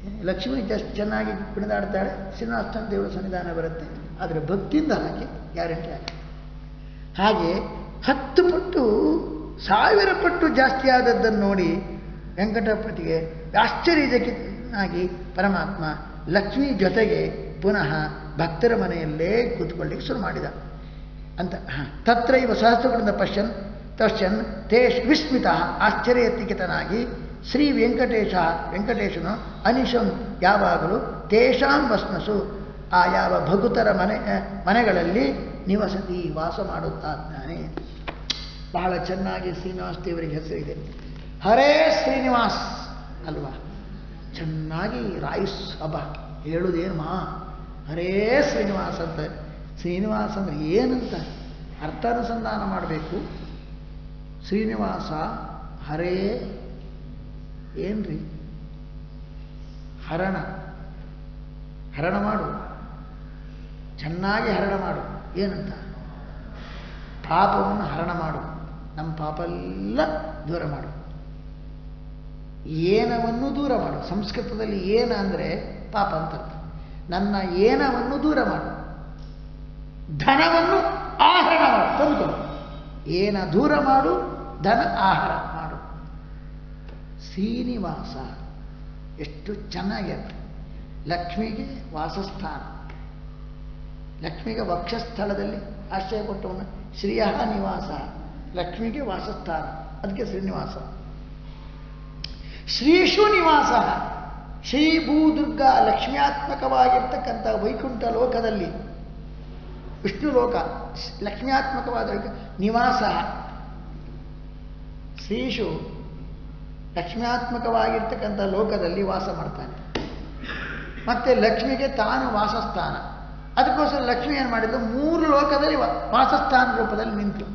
ಲಕ್ಷ್ಮಿ ಜಸ್ಟ್ ಚೆನ್ನಾಗಿ ಕುಣಿದಾಡ್ತಾಳೆ ಶ್ರೀನಿವಾಸನ ದೇವರ ಸನ್ನಿಧಾನ ಬರುತ್ತೆ ಆದರೆ ಭಕ್ತಿಯಿಂದ ಹಾಕಿ ಗ್ಯಾರಂಟಿ ಆಗುತ್ತೆ ಹಾಗೆ ಹತ್ತು ಪಟ್ಟು ಸಾವಿರ ಪಟ್ಟು ಜಾಸ್ತಿ ಆದದ್ದನ್ನು ನೋಡಿ ವೆಂಕಟಪತಿಗೆ ಆಶ್ಚರ್ಯಚಕಿತನಾಗಿ ಪರಮಾತ್ಮ ಲಕ್ಷ್ಮಿ ಜೊತೆಗೆ ಪುನಃ ಭಕ್ತರ ಮನೆಯಲ್ಲೇ ಕೂತ್ಕೊಳ್ಳಿಕ್ಕೆ ಶುರು ಮಾಡಿದ ಅಂತ ಹ. ತತ್ರ ಇವ ಸಹಸ್ರಗಳಿಂದ ಪಶ್ಯನ್ ತಶ್ಚನ್ ತೇಷ್ ವಿಸ್ಮಿತ ಆಶ್ಚರ್ಯತಿಕಿತನಾಗಿ ಶ್ರೀ ವೆಂಕಟೇಶ ವೆಂಕಟೇಶನು ಅನಿಶಂ ಯಾವಾಗಲೂ ತೇಷಾಂ ವಸ್ನಸು ಆ ಯಾವ ಭಗುತರ ಮನೆ ಆ, ಮನೆಗಳಲ್ಲಿ ನಿವಸತಿ ವಾಸ ಮಾಡುತ್ತಾ ಇದ್ದಾನೆ ಬಹಳ ಚೆನ್ನಾಗಿ ಶ್ರೀನಿವಾಸ ದೇವರಿಗೆ ಹೆಸರಿದೆ ಹರೇ ಶ್ರೀನಿವಾಸ್ ಅಲ್ವಾ ಚೆನ್ನಾಗಿ ರಾಯಿಸ್ ಹಬ್ಬ ಹೇಳುವುದೇನು ಮಾ ಹರೇ ಶ್ರೀನಿವಾಸ ಅಂತ ಶ್ರೀನಿವಾಸ ಅಂದ್ರೆ ಏನಂತ ಅರ್ಥಾನುಸಂಧಾನ ಮಾಡಬೇಕು ಶ್ರೀನಿವಾಸ ಹರೇ ಏನ್ರಿ ಹರಣ ಹರಣ ಮಾಡು ಚೆನ್ನಾಗಿ ಹರಣ ಮಾಡು ಏನಂತ ಪಾಪವನ್ನು ಹರಣ ಮಾಡು ನಮ್ಮ ಪಾಪ ಎಲ್ಲ ದೂರ ಮಾಡು ಏನವನ್ನು ದೂರ ಮಾಡು ಸಂಸ್ಕೃತದಲ್ಲಿ ಏನ ಅಂದರೆ ಪಾಪ ಅಂತ ಅರ್ಥ ನನ್ನ ಏನವನ್ನು ದೂರ ಮಾಡು ಧನವನ್ನು ಆಹರಣ ಮಾಡು ತಂದುಕೊಡು ಏನ ದೂರ ಮಾಡು ಧನ ಆಹಾರ ಮಾಡು ಶ್ರೀನಿವಾಸ ಎಷ್ಟು ಚೆನ್ನಾಗಿರುತ್ತೆ ಲಕ್ಷ್ಮಿಗೆ ವಾಸಸ್ಥಾನ ಲಕ್ಷ್ಮಿಗೆ ವಕ್ಷಸ್ಥಳದಲ್ಲಿ ಆಶ್ರಯ ಕೊಟ್ಟವನು ಶ್ರೀಯ ನಿವಾಸ ಲಕ್ಷ್ಮಿಗೆ ವಾಸಸ್ಥಾನ ಅದಕ್ಕೆ ಶ್ರೀನಿವಾಸ ಶ್ರೀಷು ನಿವಾಸ ಶ್ರೀ ಭೂದುರ್ಗ ಲಕ್ಷ್ಮ್ಯಾತ್ಮಕವಾಗಿರ್ತಕ್ಕಂಥ ವೈಕುಂಠ ಲೋಕದಲ್ಲಿ ವಿಷ್ಣು ಲೋಕ ಲಕ್ಷ್ಮ್ಯಾತ್ಮಕವಾದ ವೈಕು- ನಿವಾಸ ಶ್ರೀಷು ಲಕ್ಷ್ಮ್ಯಾತ್ಮಕವಾಗಿರ್ತಕ್ಕಂಥ ಲೋಕದಲ್ಲಿ ವಾಸ ಮಾಡ್ತಾನೆ ಮತ್ತೆ ಲಕ್ಷ್ಮಿಗೆ ತಾನು ವಾಸಸ್ಥಾನ ಅದಕ್ಕೋಸ್ಕರ ಲಕ್ಷ್ಮಿ ಏನು ಮಾಡಿದ್ದು ಮೂರು ಲೋಕದಲ್ಲಿ ವಾ- ವಾಸಸ್ಥಾನ ರೂಪದಲ್ಲಿ ನಿಂತು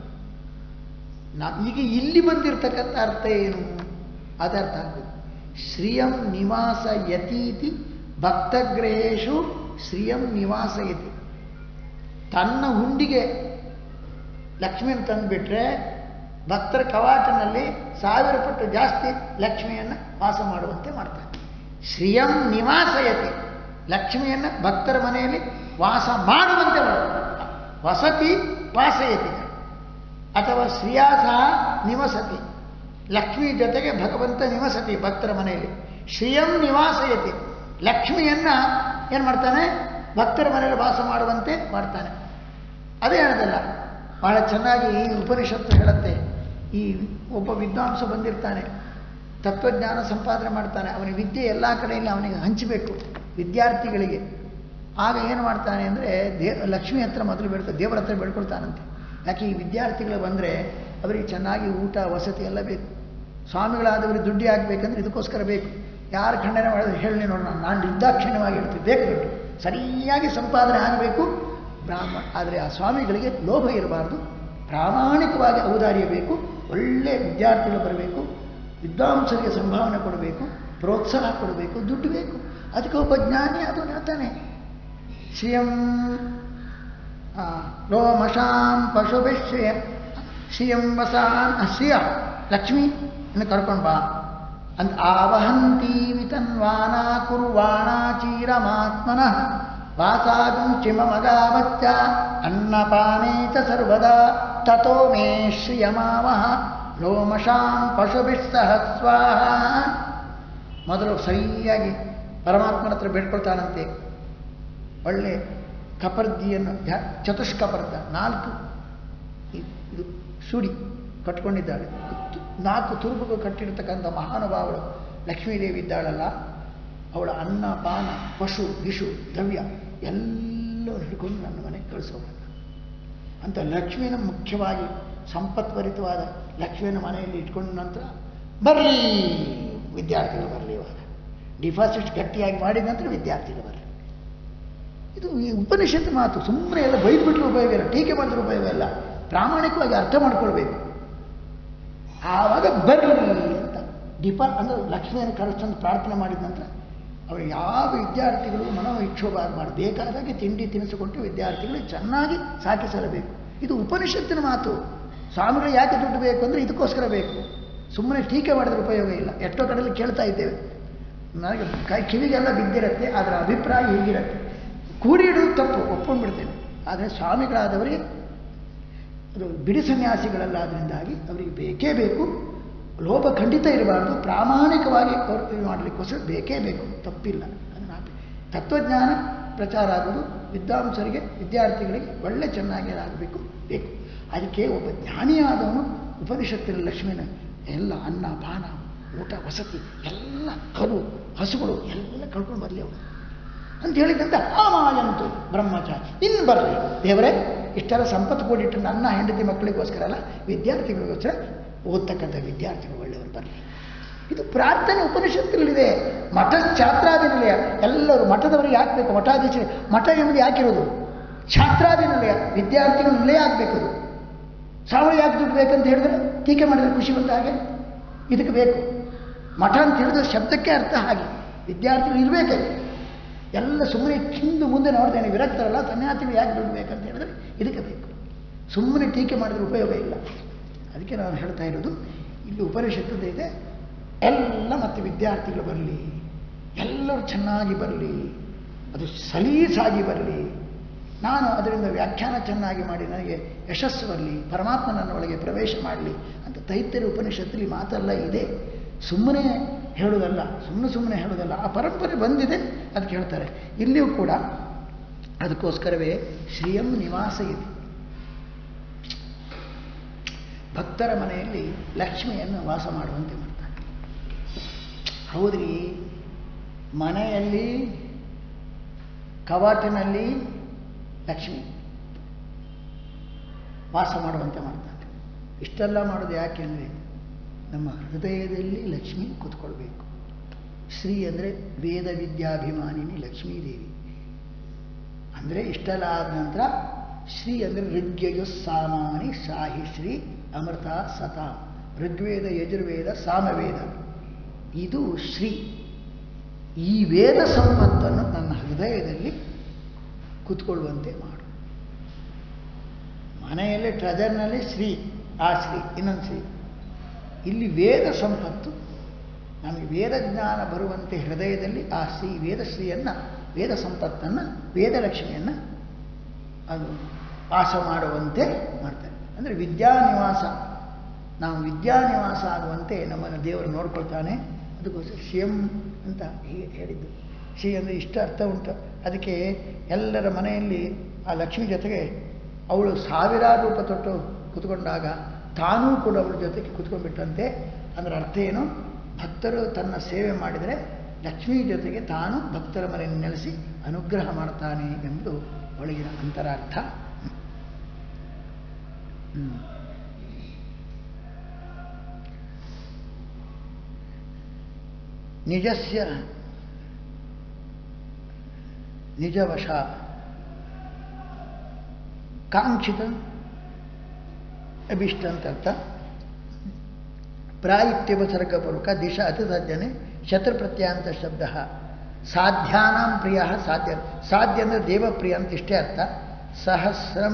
ನಾ ಈಗ ಇಲ್ಲಿ ಬಂದಿರತಕ್ಕಂಥ ಅರ್ಥ ಏನು ಅದರ್ಥ ಆಗಬೇಕು ಶ್ರಿಯಂ ನಿವಾಸ ಯತೀತಿ ಭಕ್ತಗ್ರಹೇಶು ಶ್ರಿಯಂ ನಿವಾಸಯತಿ ತನ್ನ ಹುಂಡಿಗೆ ಲಕ್ಷ್ಮಿಯನ್ನು ತಂದುಬಿಟ್ರೆ ಭಕ್ತರ ಕವಾಟನಲ್ಲಿ ಸಾವಿರ ಪಟ್ಟು ಜಾಸ್ತಿ ಲಕ್ಷ್ಮಿಯನ್ನು ವಾಸ ಮಾಡುವಂತೆ ಮಾಡ್ತಾನೆ ಶ್ರಿಯಂ ನಿವಾಸಯತಿ ಲಕ್ಷ್ಮಿಯನ್ನು ಭಕ್ತರ ಮನೆಯಲ್ಲಿ ವಾಸ ಮಾಡುವಂತೆ ಮಾಡ್ತಾನೆ ವಸತಿ ವಾಸಯತಿ ಅಥವಾ ಶ್ರಿಯಾ ಸಹ ನಿವಸತಿ ಲಕ್ಷ್ಮಿ ಜೊತೆಗೆ ಭಗವಂತ ನಿವಸತಿ ಭಕ್ತರ ಮನೆಯಲ್ಲಿ ಶ್ರಿಯಂ ನಿವಾಸಯತಿ ಲಕ್ಷ್ಮಿಯನ್ನ ಏನು ಮಾಡ್ತಾನೆ ಭಕ್ತರ ಮನೆಯಲ್ಲಿ ವಾಸ ಮಾಡುವಂತೆ ಮಾಡ್ತಾನೆ ಅದೇ ಹೇಳೋದಲ್ಲ ಬಹಳ ಚೆನ್ನಾಗಿ ಈ ಉಪನಿಷತ್ತು ಹೇಳುತ್ತೆ ಈ ಒಬ್ಬ ವಿದ್ವಾಂಸ ಬಂದಿರ್ತಾನೆ ತತ್ವಜ್ಞಾನ ಸಂಪಾದನೆ ಮಾಡ್ತಾನೆ ಅವನಿಗೆ ವಿದ್ಯೆ ಎಲ್ಲ ಕಡೆಯಲ್ಲಿ ಅವನಿಗೆ ಹಂಚಬೇಕು ವಿದ್ಯಾರ್ಥಿಗಳಿಗೆ ಆಗ ಏನು ಮಾಡ್ತಾನೆ ಅಂದರೆ ದೇ ಲಕ್ಷ್ಮಿ ಹತ್ರ ಮೊದಲು ಬೇಡ್ಕೊ ದೇವರ ಹತ್ರ ಬೇಡ್ಕೊಳ್ತಾನಂತೆ ಯಾಕೆ ಈ ವಿದ್ಯಾರ್ಥಿಗಳು ಬಂದರೆ ಅವರಿಗೆ ಚೆನ್ನಾಗಿ ಊಟ ವಸತಿ ಎಲ್ಲ ಬೇಕು ಸ್ವಾಮಿಗಳಾದವರಿಗೆ ದುಡ್ಡಿ ಆಗಬೇಕಂದ್ರೆ ಇದಕ್ಕೋಸ್ಕರ ಬೇಕು ಯಾರು ಖಂಡನೆ ಮಾಡಿದ್ರೆ ಹೇಳಿ ನೋಡೋಣ ನಾನು ನಿರ್ದಾಕ್ಷಿಣ್ಯವಾಗಿ ಹೇಳ್ತೀವಿ ಬೇಕು ದುಡ್ಡು ಸರಿಯಾಗಿ ಸಂಪಾದನೆ ಆಗಬೇಕು ಬ್ರಾಹ್ಮಣ ಆದರೆ ಆ ಸ್ವಾಮಿಗಳಿಗೆ ಲೋಭ ಇರಬಾರ್ದು ಪ್ರಾಮಾಣಿಕವಾಗಿ ಔದಾರ್ಯ ಬೇಕು ಒಳ್ಳೆಯ ವಿದ್ಯಾರ್ಥಿಗಳು ಬರಬೇಕು ವಿದ್ವಾಂಸರಿಗೆ ಸಂಭಾವನೆ ಕೊಡಬೇಕು ಪ್ರೋತ್ಸಾಹ ಕೊಡಬೇಕು ದುಡ್ಡು ಬೇಕು ಅದಕ್ಕೆ ಒಬ್ಬ ಜ್ಞಾನಿ ಅದು ಹೇಳ್ತಾನೆ ಶ್ರಿಯಂ ಆ, ರೋಮಶಾಂ ಪಶುಭಿಶ್ರಿಯ ಶ್ರಿಯಂ ವಸಾನ್ ಆ, ಶ್ರಿಯ ಲಕ್ಷ್ಮಿ ಇನ್ನು ಕರ್ಕೊಂಡು ಬಾ ಅಂತ ಆವಹಂತಿ ವಿತನ್ವಾನ ಕುರ್ವಾಣ ಚೀರಮಾತ್ಮನಃ ವಾಸಾಗುಂ ಚಿಮಮಗಾವಚ್ಚ ಅನ್ನಪಾನೇ ಚ ಸರ್ವದಾ ತಥೋ ಮೇ ಶ್ರಿಯಮಾವಹ ಲೋಮಶಾಂ ಪಶುಭಿಃ ಸಹ ಸ್ವಾಹ ಮೊದಲು ಸರಿಯಾಗಿ ಪರಮಾತ್ಮನ ಹತ್ರ ಬೇಡ್ಕೊಳ್ತಾನಂತೆ ಒಳ್ಳೆ ಕಪರ್ದಿಯನ್ನು ಧ್ಯ- ಚತುಷ್ಕಪರ್ದ ನಾಲ್ಕು ಇ- ಇದು ಸುಡಿ ಕಟ್ಕೊಂಡಿದ್ದಾಳೆ ತು- ನಾಲ್ಕು ತುರುಬುಗಳು ಕಟ್ಟಿರ್ತಕ್ಕಂಥ ಮಹಾನುಭಾವಳು ಲಕ್ಷ್ಮೀದೇವಿ ಇದ್ದಾಳಲ್ಲ ಅವಳ ಅನ್ನ ಪಾನ ಪಶು ಗಿಶು ದ್ರವ್ಯ ಎಲ್ಲವೂ ಹಿಡ್ಕೊಂಡು ನನ್ನ ಮನೆಗೆ ಕಳಿಸೋಣ ಅಂತ ಲಕ್ಷ್ಮಿಯನ್ನು ಮುಖ್ಯವಾಗಿ ಸಂಪತ್ವರಿತವಾದ ಲಕ್ಷ್ಮಿಯನ್ನು ಮನೆಯಲ್ಲಿ ಇಟ್ಕೊಂಡ ನಂತರ ಬರಲಿ ವಿದ್ಯಾರ್ಥಿಗಳು ಬರಲಿ ಇವಾಗ ಡಿಪಾಸಿಟ್ ಗಟ್ಟಿಯಾಗಿ ಮಾಡಿದ ನಂತರ ವಿದ್ಯಾರ್ಥಿಗಳು ಬರಲಿ ಇದು ಈ ಉಪನಿಷತ್ತು ಮಾತು ಸುಮ್ಮನೆ ಎಲ್ಲ ಬೈದ್ಬಿಟ್ರೆ ಉಪಯೋಗ ಇಲ್ಲ ಟೀಕೆ ಮಾಡಿದ್ರೆ ಉಪಯೋಗ ಇಲ್ಲ ಪ್ರಾಮಾಣಿಕವಾಗಿ ಅರ್ಥ ಮಾಡ್ಕೊಳ್ಬೇಕು ಆವಾಗ ಬರಲಿ ಅಂತ ಡಿಪಾ ಅಂದರೆ ಲಕ್ಷ್ಮಿಯನ್ನು ಕರೆಸ್ತಂದು ಪ್ರಾರ್ಥನೆ ಮಾಡಿದ ನಂತರ ಅವರು ಯಾವ ವಿದ್ಯಾರ್ಥಿಗಳು ಮನೋ ವಿಕ್ಷೋಭ ಆಗಬಾರ್ದು ಬೇಕಾದಾಗೆ ತಿಂಡಿ ತಿನಿಸಿಕೊಟ್ಟು ವಿದ್ಯಾರ್ಥಿಗಳು ಚೆನ್ನಾಗಿ ಸಾಕಿಸಲಬೇಕು ಇದು ಉಪನಿಷತ್ತಿನ ಮಾತು ಸ್ವಾಮಿಗಳು ಯಾಕೆ ದುಡ್ಡು ಬೇಕು ಅಂದರೆ ಇದಕ್ಕೋಸ್ಕರ ಬೇಕು ಸುಮ್ಮನೆ ಟೀಕೆ ಮಾಡಿದ್ರೆ ಉಪಯೋಗ ಇಲ್ಲ ಎಷ್ಟೋ ಕಡೆಯಲ್ಲಿ ಕೇಳ್ತಾ ಇದ್ದೇವೆ ನನಗೆ ಕೈ ಕಿವಿಗೆಲ್ಲ ಬಿದ್ದಿರುತ್ತೆ ಅದರ ಅಭಿಪ್ರಾಯ ಹೀಗಿರುತ್ತೆ ಕೂಡಿ ಇಡೋದು ತಪ್ಪು ಒಪ್ಕೊಂಡ್ಬಿಡ್ತೇನೆ ಆದರೆ ಸ್ವಾಮಿಗಳಾದವರಿಗೆ ಅದು ಬಿಡಿ ಸನ್ಯಾಸಿಗಳಲ್ಲಾದ್ರಿಂದಾಗಿ ಅವರಿಗೆ ಬೇಕೇ ಬೇಕು ಲೋಭ ಖಂಡಿತ ಇರಬಾರ್ದು ಪ್ರಾಮಾಣಿಕವಾಗಿ ಅವರು ಇದು ಮಾಡಲಿಕ್ಕೋಸ್ಕರ ಬೇಕೇ ಬೇಕು ತಪ್ಪಿಲ್ಲ ಅದನ್ನು ಆಪಿ ತತ್ವಜ್ಞಾನ ಪ್ರಚಾರ ಆಗೋದು ವಿದ್ವಾಂಸರಿಗೆ ವಿದ್ಯಾರ್ಥಿಗಳಿಗೆ ಒಳ್ಳೆ ಚೆನ್ನಾಗಿ ಆಗಬೇಕು ಬೇಕು ಅದಕ್ಕೆ ಒಬ್ಬ ಜ್ಞಾನಿಯಾದವನು ಉಪನಿಷತ್ತಿನ ಲಕ್ಷ್ಮಿನ ಎಲ್ಲ ಅನ್ನ ಪಾನ ಊಟ ವಸತಿ ಎಲ್ಲ ಕರು ಹಸುಗಳು ಎಲ್ಲ ಕಳ್ಕೊಂಡು ಬರಲಿ ಅವನು ಅಂತ ಹೇಳಿದಂತ ಆಮಾಯಂತು ಬ್ರಹ್ಮಚಾರಿ ಇನ್ನು ಬರಲಿ ದೇವರೇ ಇಷ್ಟೆಲ್ಲ ಸಂಪತ್ತು ಕೂಡಿಟ್ಟು ನನ್ನ ಹೆಂಡತಿ ಮಕ್ಕಳಿಗೋಸ್ಕರ ಅಲ್ಲ ವಿದ್ಯಾರ್ಥಿಗಳಿಗೋಸ್ಕರ ಓದ್ತಕ್ಕಂಥ ವಿದ್ಯಾರ್ಥಿಗಳು ಒಳ್ಳೆಯವರು ಬರಲಿ ಇದು ಪ್ರಾರ್ಥನೆ ಉಪನಿಷತ್ತುಗಳಿದೆ ಮಠ ಛಾತ್ರಾದಿನಿಲಯ ಎಲ್ಲರೂ ಮಠದವರಿಗೆ ಯಾಕೆ ಬೇಕು ಮಠಾಧೀಶ ಮಠ ಎಂಬುದು ಯಾಕಿರೋದು ಛಾತ್ರಾದಿನಿಲಯ ವಿದ್ಯಾರ್ಥಿಗಳು ನಿಲಯ ಆಗಬೇಕು ಅದು ಸಾವಿರ ಯಾಕೆ ದುಡ್ಡು ಬೇಕಂತ ಹೇಳಿದ್ರೆ ಟೀಕೆ ಮಾಡಿದ್ರೆ ಖುಷಿ ಬಂದ ಹಾಗೆ ಇದಕ್ಕೆ ಬೇಕು ಮಠ ಅಂತ ಹೇಳಿದ್ರೆ ಶಬ್ದಕ್ಕೆ ಅರ್ಥ ಹಾಗೆ ವಿದ್ಯಾರ್ಥಿಗಳು ಇರಬೇಕಲ್ಲಿ ಎಲ್ಲ ಸುಮ್ಮನೆ ಹಿಂದು ಮುಂದೆ ನೋಡ್ತೇನೆ ವಿರಕ್ತರಲ್ಲ ಸನ್ಯಾಸಿಗಳು ಯಾಕೆ ದುಡ್ಡು ಬೇಕಂತ ಹೇಳಿದ್ರೆ ಇದಕ್ಕೆ ಬೇಕು ಸುಮ್ಮನೆ ಟೀಕೆ ಮಾಡಿದ್ರೆ ಉಪಯೋಗ ಇಲ್ಲ ಅದಕ್ಕೆ ನಾನು ಹೇಳ್ತಾ ಇರೋದು ಇಲ್ಲಿ ಉಪನಿಷತ್ತದ ಇದೆ ಎಲ್ಲ ಮತ್ತು ವಿದ್ಯಾರ್ಥಿಗಳು ಬರಲಿ ಎಲ್ಲರೂ ಚೆನ್ನಾಗಿ ಬರಲಿ ಅದು ಸಲೀಸಾಗಿ ಬರಲಿ ನಾನು ಅದರಿಂದ ವ್ಯಾಖ್ಯಾನ ಚೆನ್ನಾಗಿ ಮಾಡಿ ನನಗೆ ಯಶಸ್ಸು ಬರಲಿ ಪರಮಾತ್ಮ ನನ್ನ ಒಳಗೆ ಪ್ರವೇಶ ಮಾಡಲಿ ಅಂತ ತೈತ್ತರ ಉಪನಿಷತ್ತಲ್ಲಿ ಮಾತೆಲ್ಲ ಇದೆ ಸುಮ್ಮನೆ ಹೇಳೋದಲ್ಲ ಸುಮ್ಮನೆ ಸುಮ್ಮನೆ ಹೇಳೋದಲ್ಲ ಆ ಪರಂಪರೆ ಬಂದಿದೆ ಅದಕ್ಕೆ ಹೇಳ್ತಾರೆ ಇಲ್ಲಿಯೂ ಕೂಡ ಅದಕ್ಕೋಸ್ಕರವೇ ಶ್ರೀಯಂ ನಿವಾಸ ಇದೆ ಭಕ್ತರ ಮನೆಯಲ್ಲಿ ಲಕ್ಷ್ಮಿಯನ್ನು ವಾಸ ಮಾಡುವಂತೆ ಮಾಡ್ತಾರೆ ಹೌದ್ರಿ ಮನೆಯಲ್ಲಿ ಕವಾಟಿನಲ್ಲಿ ಲಕ್ಷ್ಮಿ ವಾಸ ಮಾಡುವಂತೆ ಮಾಡ್ತಾರೆ ಇಷ್ಟೆಲ್ಲ ಮಾಡೋದು ಯಾಕೆಂದರೆ ನಮ್ಮ ಹೃದಯದಲ್ಲಿ ಲಕ್ಷ್ಮಿ ಕೂತ್ಕೊಳ್ಬೇಕು ಶ್ರೀ ಅಂದರೆ ವೇದ ವಿದ್ಯಾಭಿಮಾನಿನಿ ಲಕ್ಷ್ಮೀದೇವಿ ಅಂದರೆ ಇಷ್ಟೆಲ್ಲ ಆದ ನಂತರ ಶ್ರೀ ಅಂದರೆ ಋಗ್ಯಜು ಸಾಮಾನಿ ಶಾಹಿ ಶ್ರೀ ಅಮೃತ ಸತಾ ಋಗ್ವೇದ ಯಜುರ್ವೇದ ಸಾಮವೇದ ಇದು ಶ್ರೀ ಈ ವೇದ ಸಂಪತ್ತನ್ನು ನನ್ನ ಹೃದಯದಲ್ಲಿ ಕೂತ್ಕೊಳ್ಳುವಂತೆ ಮಾಡು ಮನೆಯಲ್ಲಿ ಟ್ರೆಜರ್ನಲ್ಲಿ ಶ್ರೀ ಆ ಶ್ರೀ ಇನ್ನೊಂದು ಶ್ರೀ ಇಲ್ಲಿ ವೇದ ಸಂಪತ್ತು ನಮಗೆ ವೇದ ಜ್ಞಾನ ಬರುವಂತೆ ಹೃದಯದಲ್ಲಿ ಆ ಶ್ರೀ ವೇದಶ್ರೀಯನ್ನು ವೇದ ಸಂಪತ್ತನ್ನು ವೇದಲಕ್ಷ್ಮಿಯನ್ನು ಅದು ವಾಸ ಮಾಡುವಂತೆ ಮಾಡ್ತಾರೆ ಅಂದರೆ ವಿದ್ಯಾನಿವಾಸ ನಾವು ವಿದ್ಯಾನಿವಾಸ ಆಗುವಂತೆ ನಮ್ಮನ್ನು ದೇವರು ನೋಡ್ಕೊಳ್ತಾನೆ ಅದಕ್ಕೋಸ್ಕರ ಶ್ರೀಯಂ ಅಂತ ಹೀಗೆ ಹೇಳಿದ್ದು ಶ್ರೀ ಅಂದರೆ ಇಷ್ಟ ಅರ್ಥ ಉಂಟು ಅದಕ್ಕೆ ಎಲ್ಲರ ಮನೆಯಲ್ಲಿ ಆ ಲಕ್ಷ್ಮಿ ಜೊತೆಗೆ ಅವಳು ಸಾವಿರಾರು ರೂಪ ತೊಟ್ಟು ಕೂತ್ಕೊಂಡಾಗ ತಾನೂ ಕೂಡ ಅವಳ ಜೊತೆಗೆ ಕೂತ್ಕೊಂಡ್ಬಿಟ್ಟಂತೆ ಅದರ ಅರ್ಥ ಏನು ಭಕ್ತರು ತನ್ನ ಸೇವೆ ಮಾಡಿದರೆ ಲಕ್ಷ್ಮೀ ಜೊತೆಗೆ ತಾನು ಭಕ್ತರ ಮನೆಯಲ್ಲಿ ನೆಲೆಸಿ ಅನುಗ್ರಹ ಮಾಡ್ತಾನೆ ಎಂಬುದು ಒಳಗಿನ ಅಂತರಾರ್ಥ ಹ್ಮ್. ನಿಜಸ್ಯ ನಿಜವಶ ಕಾಂಕ್ಷಿತ ಅಭಿಷ್ಟ ಅಂತ ಅರ್ಥ ಪ್ರಾಯಿತ್ಯವಸರ್ಗಪೂರ್ವಕ ದಿಶ ಅತಿಸಜ್ಜನೆ ಶತ್ರುಪ್ರತ್ಯಾಂತ ಶಬ್ದ ಸಾಧ್ಯಾನಾಂ ಪ್ರಿಯ ಸಾಧ್ಯ ಸಾಧ್ಯ ಅಂದರೆ ದೇವಪ್ರಿಯ ಅಂತ ಇಷ್ಟೇ ಅರ್ಥ ಸಹಸ್ರಂ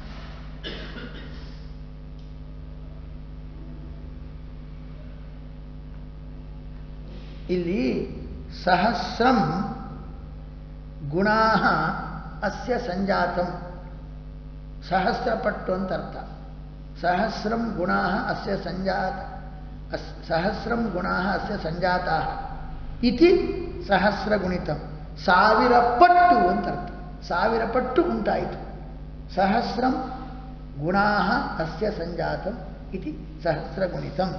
ಇಲ್ಲಿ ಸಹಸ್ರಂ ಗುಣಾ ಅಸ್ಯ ಸಂಜಾತಂ ಸಹಸ್ರಪಟ್ಟು ಅಂತ ಅರ್ಥ ಸಹಸ್ರಂ ಗುಣಾ ಅಸ್ಯ ಸಂಜಾತ ಅಸ್ ಸಹಸ್ರಂ ಗುಣಾ ಅಸ್ಯ ಸಂಜಾತಾ ಇತಿ ಸಹಸ್ರಗುಣಿತಂ ಸಾವಿರ ಪಟ್ಟು ಅಂತ ಅರ್ಥ ಸಾವಿರ ಪಟ್ಟು ಉಂಟಾಯಿತು ಸಹಸ್ರಂ ಗುಣಾ ಅಸ್ಯ ಸಂಜಾತಂ ಇತಿ ಸಹಸ್ರಗುಣಿತಂ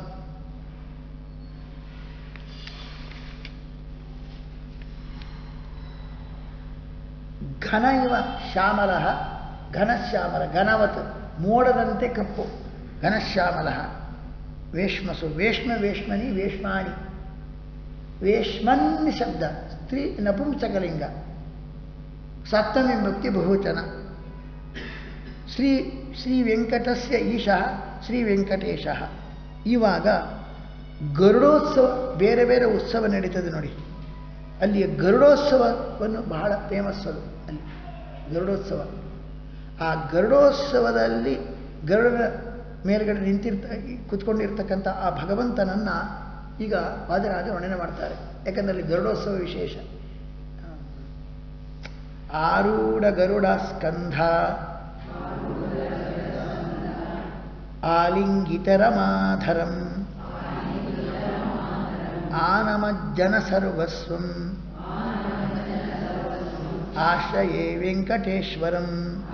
ಘನ ಇವ ಶ್ಯಾಮಲ ಘನಶ್ಯಾಮಲ ಘನವತ್ ಮೋಡದಂತೆ ಕಪ್ಪು ಘನಶ್ಯಾಮಲ ವೇಷ್ಮಸು ವೇಷ್ಮ ವೇಷ್ಮನಿ ವೇಷ್ಮಾನಿ ವೇಷ್ಮನ್ ಶಬ್ದ ಸ್ತ್ರೀ ನಪುಂಸಕಲಿಂಗ ಸಪ್ತಮಿ ಭಕ್ತಿ ಬಹುವಚನ ಶ್ರೀ ಶ್ರೀ ವೆಂಕಟಸ್ಯ ಈಶಃ ಶ್ರೀ ವೆಂಕಟೇಶ ಇವಾಗ ಗರುಡೋತ್ಸವ ಬೇರೆ ಬೇರೆ ಉತ್ಸವ ನಡೀತದೆ ನೋಡಿ ಅಲ್ಲಿಯ ಗರುಡೋತ್ಸವವನ್ನು ಬಹಳ ಫೇಮಸ್ ಅದು ಅಲ್ಲಿ ಗರುಡೋತ್ಸವ ಆ ಗರುಡೋತ್ಸವದಲ್ಲಿ ಗರುಡನ ಮೇಲ್ಗಡೆ ನಿಂತಿರ್ತ ಕೂತ್ಕೊಂಡಿರ್ತಕ್ಕಂಥ ಆ ಭಗವಂತನನ್ನು ಈಗ ವಾದರಾಜ ವರ್ಣನೆ ಮಾಡ್ತಾರೆ ಯಾಕಂದ್ರೆ ಅಲ್ಲಿ ಗರುಡೋತ್ಸವ ವಿಶೇಷ ಆರೂಢ ಗರುಡ ಸ್ಕಂಧ ಆಲಿಂಗಿತರಮಾಧರಂ ಆನಮಜ್ಜನ ಸರ್ವಸ್ವಂ ಆಶ್ರಯೇ ವೆಂಕಟೇಶ್ವರಂ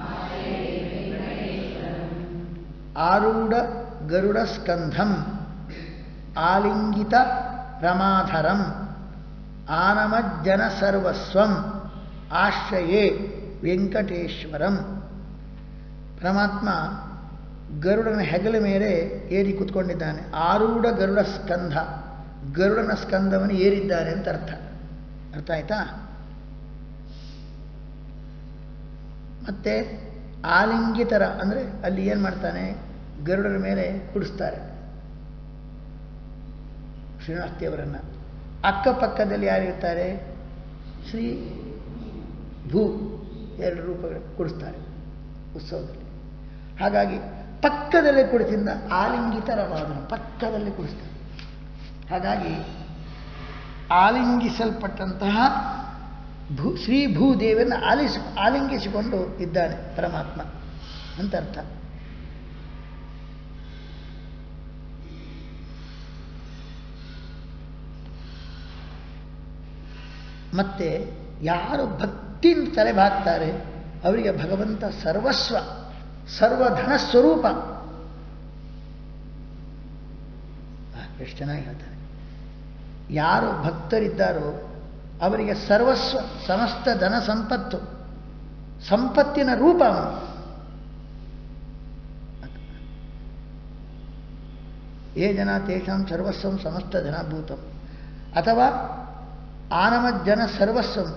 ಆರೂಢ ಗರುಡ ಸ್ಕಂಧಂ ಆಲಿಂಗಿತ ರಮಾಧರಂ ಆನಮಜ್ಜನ ಸರ್ವಸ್ವಂ ಆಶ್ರಯೇ ವೆಂಕಟೇಶ್ವರಂ ಪರಮಾತ್ಮ ಗರುಡನ ಹೆಗಲ ಮೇಲೆ ಏರಿ ಕೂತ್ಕೊಂಡಿದ್ದಾನೆ ಆರೂಢ ಗರುಡ ಸ್ಕಂಧ ಗರುಡನ ಸ್ಕಂದವನ್ನು ಏರಿದ್ದಾನೆ ಅಂತ ಅರ್ಥ ಅರ್ಥ ಆಯ್ತಾ ಮತ್ತೆ ಆಲಿಂಗಿತರ ಅಂದರೆ ಅಲ್ಲಿ ಏನು ಮಾಡ್ತಾನೆ ಗರುಡನ ಮೇಲೆ ಕುಡಿಸ್ತಾರೆ ಶ್ರೀನಿವಾಸ್ತಿಯವರನ್ನು ಅಕ್ಕಪಕ್ಕದಲ್ಲಿ ಯಾರಿರ್ತಾರೆ ಶ್ರೀ ಭೂ ಎರಡು ರೂಪಗಳು ಕುಡಿಸ್ತಾರೆ ಉತ್ಸವದಲ್ಲಿ ಹಾಗಾಗಿ ಪಕ್ಕದಲ್ಲೇ ಕುಡಿಸಿಂದ ಆಲಿಂಗಿತರವಾದ ಪಕ್ಕದಲ್ಲೇ ಕುಡಿಸ್ತಾರೆ ಹಾಗಾಗಿ ಆಲಿಂಗಿಸಲ್ಪಟ್ಟಂತಹ ಭೂ ಶ್ರೀ ಭೂದೇವಿಯನ್ನು ಆಲಿಸಿ ಆಲಿಂಗಿಸಿಕೊಂಡು ಇದ್ದಾನೆ ಪರಮಾತ್ಮ ಅಂತ ಅರ್ಥ ಮತ್ತೆ ಯಾರು ಭಕ್ತಿಯಿಂದ ತಲೆಬಾಗ್ತಾರೆ ಅವರಿಗೆ ಭಗವಂತ ಸರ್ವಸ್ವ ಸರ್ವಧನ ಸ್ವರೂಪ ಎಷ್ಟು ಚೆನ್ನಾಗಿ ಹೇಳ್ತಾರೆ ಯಾರು ಭಕ್ತರಿದ್ದಾರೋ ಅವರಿಗೆ ಸರ್ವಸ್ವ ಸಮಸ್ತ ಧನ ಸಂಪತ್ತು ಸಂಪತ್ತಿನ ರೂಪ ಅವನು ಏ ಜನ ತೇಷಾಂ ಸರ್ವಸ್ವಂ ಸಮಸ್ತ ಧನಭೂತಂ ಅಥವಾ ಆನಮಜ್ಜನ ಸರ್ವಸ್ವಂ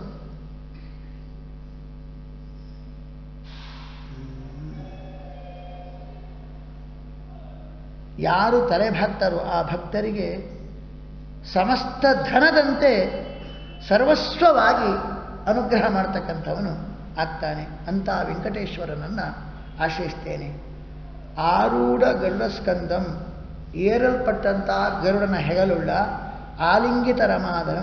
ಯಾರು ತಲೆ ಬಾಗ್ತಾರೋ ಆ ಭಕ್ತರಿಗೆ ಸಮಸ್ತ ಧನದಂತೆ ಸರ್ವಸ್ವವಾಗಿ ಅನುಗ್ರಹ ಮಾಡ್ತಕ್ಕಂಥವನು ಆಗ್ತಾನೆ ಅಂತ ವೆಂಕಟೇಶ್ವರನನ್ನು ಆಶ್ರಯಿಸ್ತೇನೆ ಆರೂಢ ಗರುಡ ಸ್ಕಂದಂ ಏರಲ್ಪಟ್ಟಂತಹ ಗರುಡನ ಹೆಗಲುಳ್ಳ ಆಲಿಂಗಿತ ರಮಾದರಂ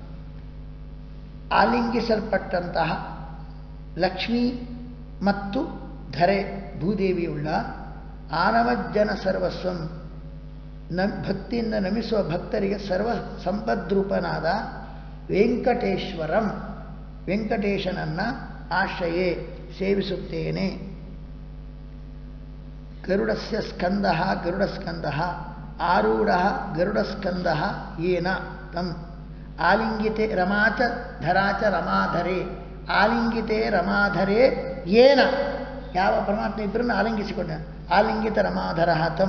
ಆಲಿಂಗಿಸಲ್ಪಟ್ಟಂತಹ ಲಕ್ಷ್ಮೀ ಮತ್ತು ಧರೆ ಭೂದೇವಿಯುಳ್ಳ ಆನವಜ್ಜನ ಸರ್ವಸ್ವಂ ನ ಭಕ್ತಿಯಿಂದ ನಮಿಸುವ ಭಕ್ತರಿಗೆ ಸರ್ವ ಸಂಪದ್ರೂಪನಾದ ವೆಂಕಟೇಶ್ವರಂ ವೆಂಕಟೇಶನನ್ನು ಆಶ್ರಯೇ ಸೇವಿಸುತ್ತೇನೆ ಗರುಡಸ್ಯ ಸ್ಕಂದ ಗರುಡಸ್ಕಂದ ಆರೂಢ ಗರುಡಸ್ಕಂದ ಏನ ತಂ ಆಲಿಂಗಿತೆ ರಮಾಚ ಧರಾಚ ರಮಾಧರೆ ಆಲಿಂಗಿತೆ ರಮಾಧರೆ ಏನ ಯಾವ ಪರಮಾತ್ಮ ಇಬ್ಬರನ್ನು ಆಲಿಂಗಿಸಿಕೊಂಡ ಆಲಿಂಗಿತ ರಮಾಧರ ತಂ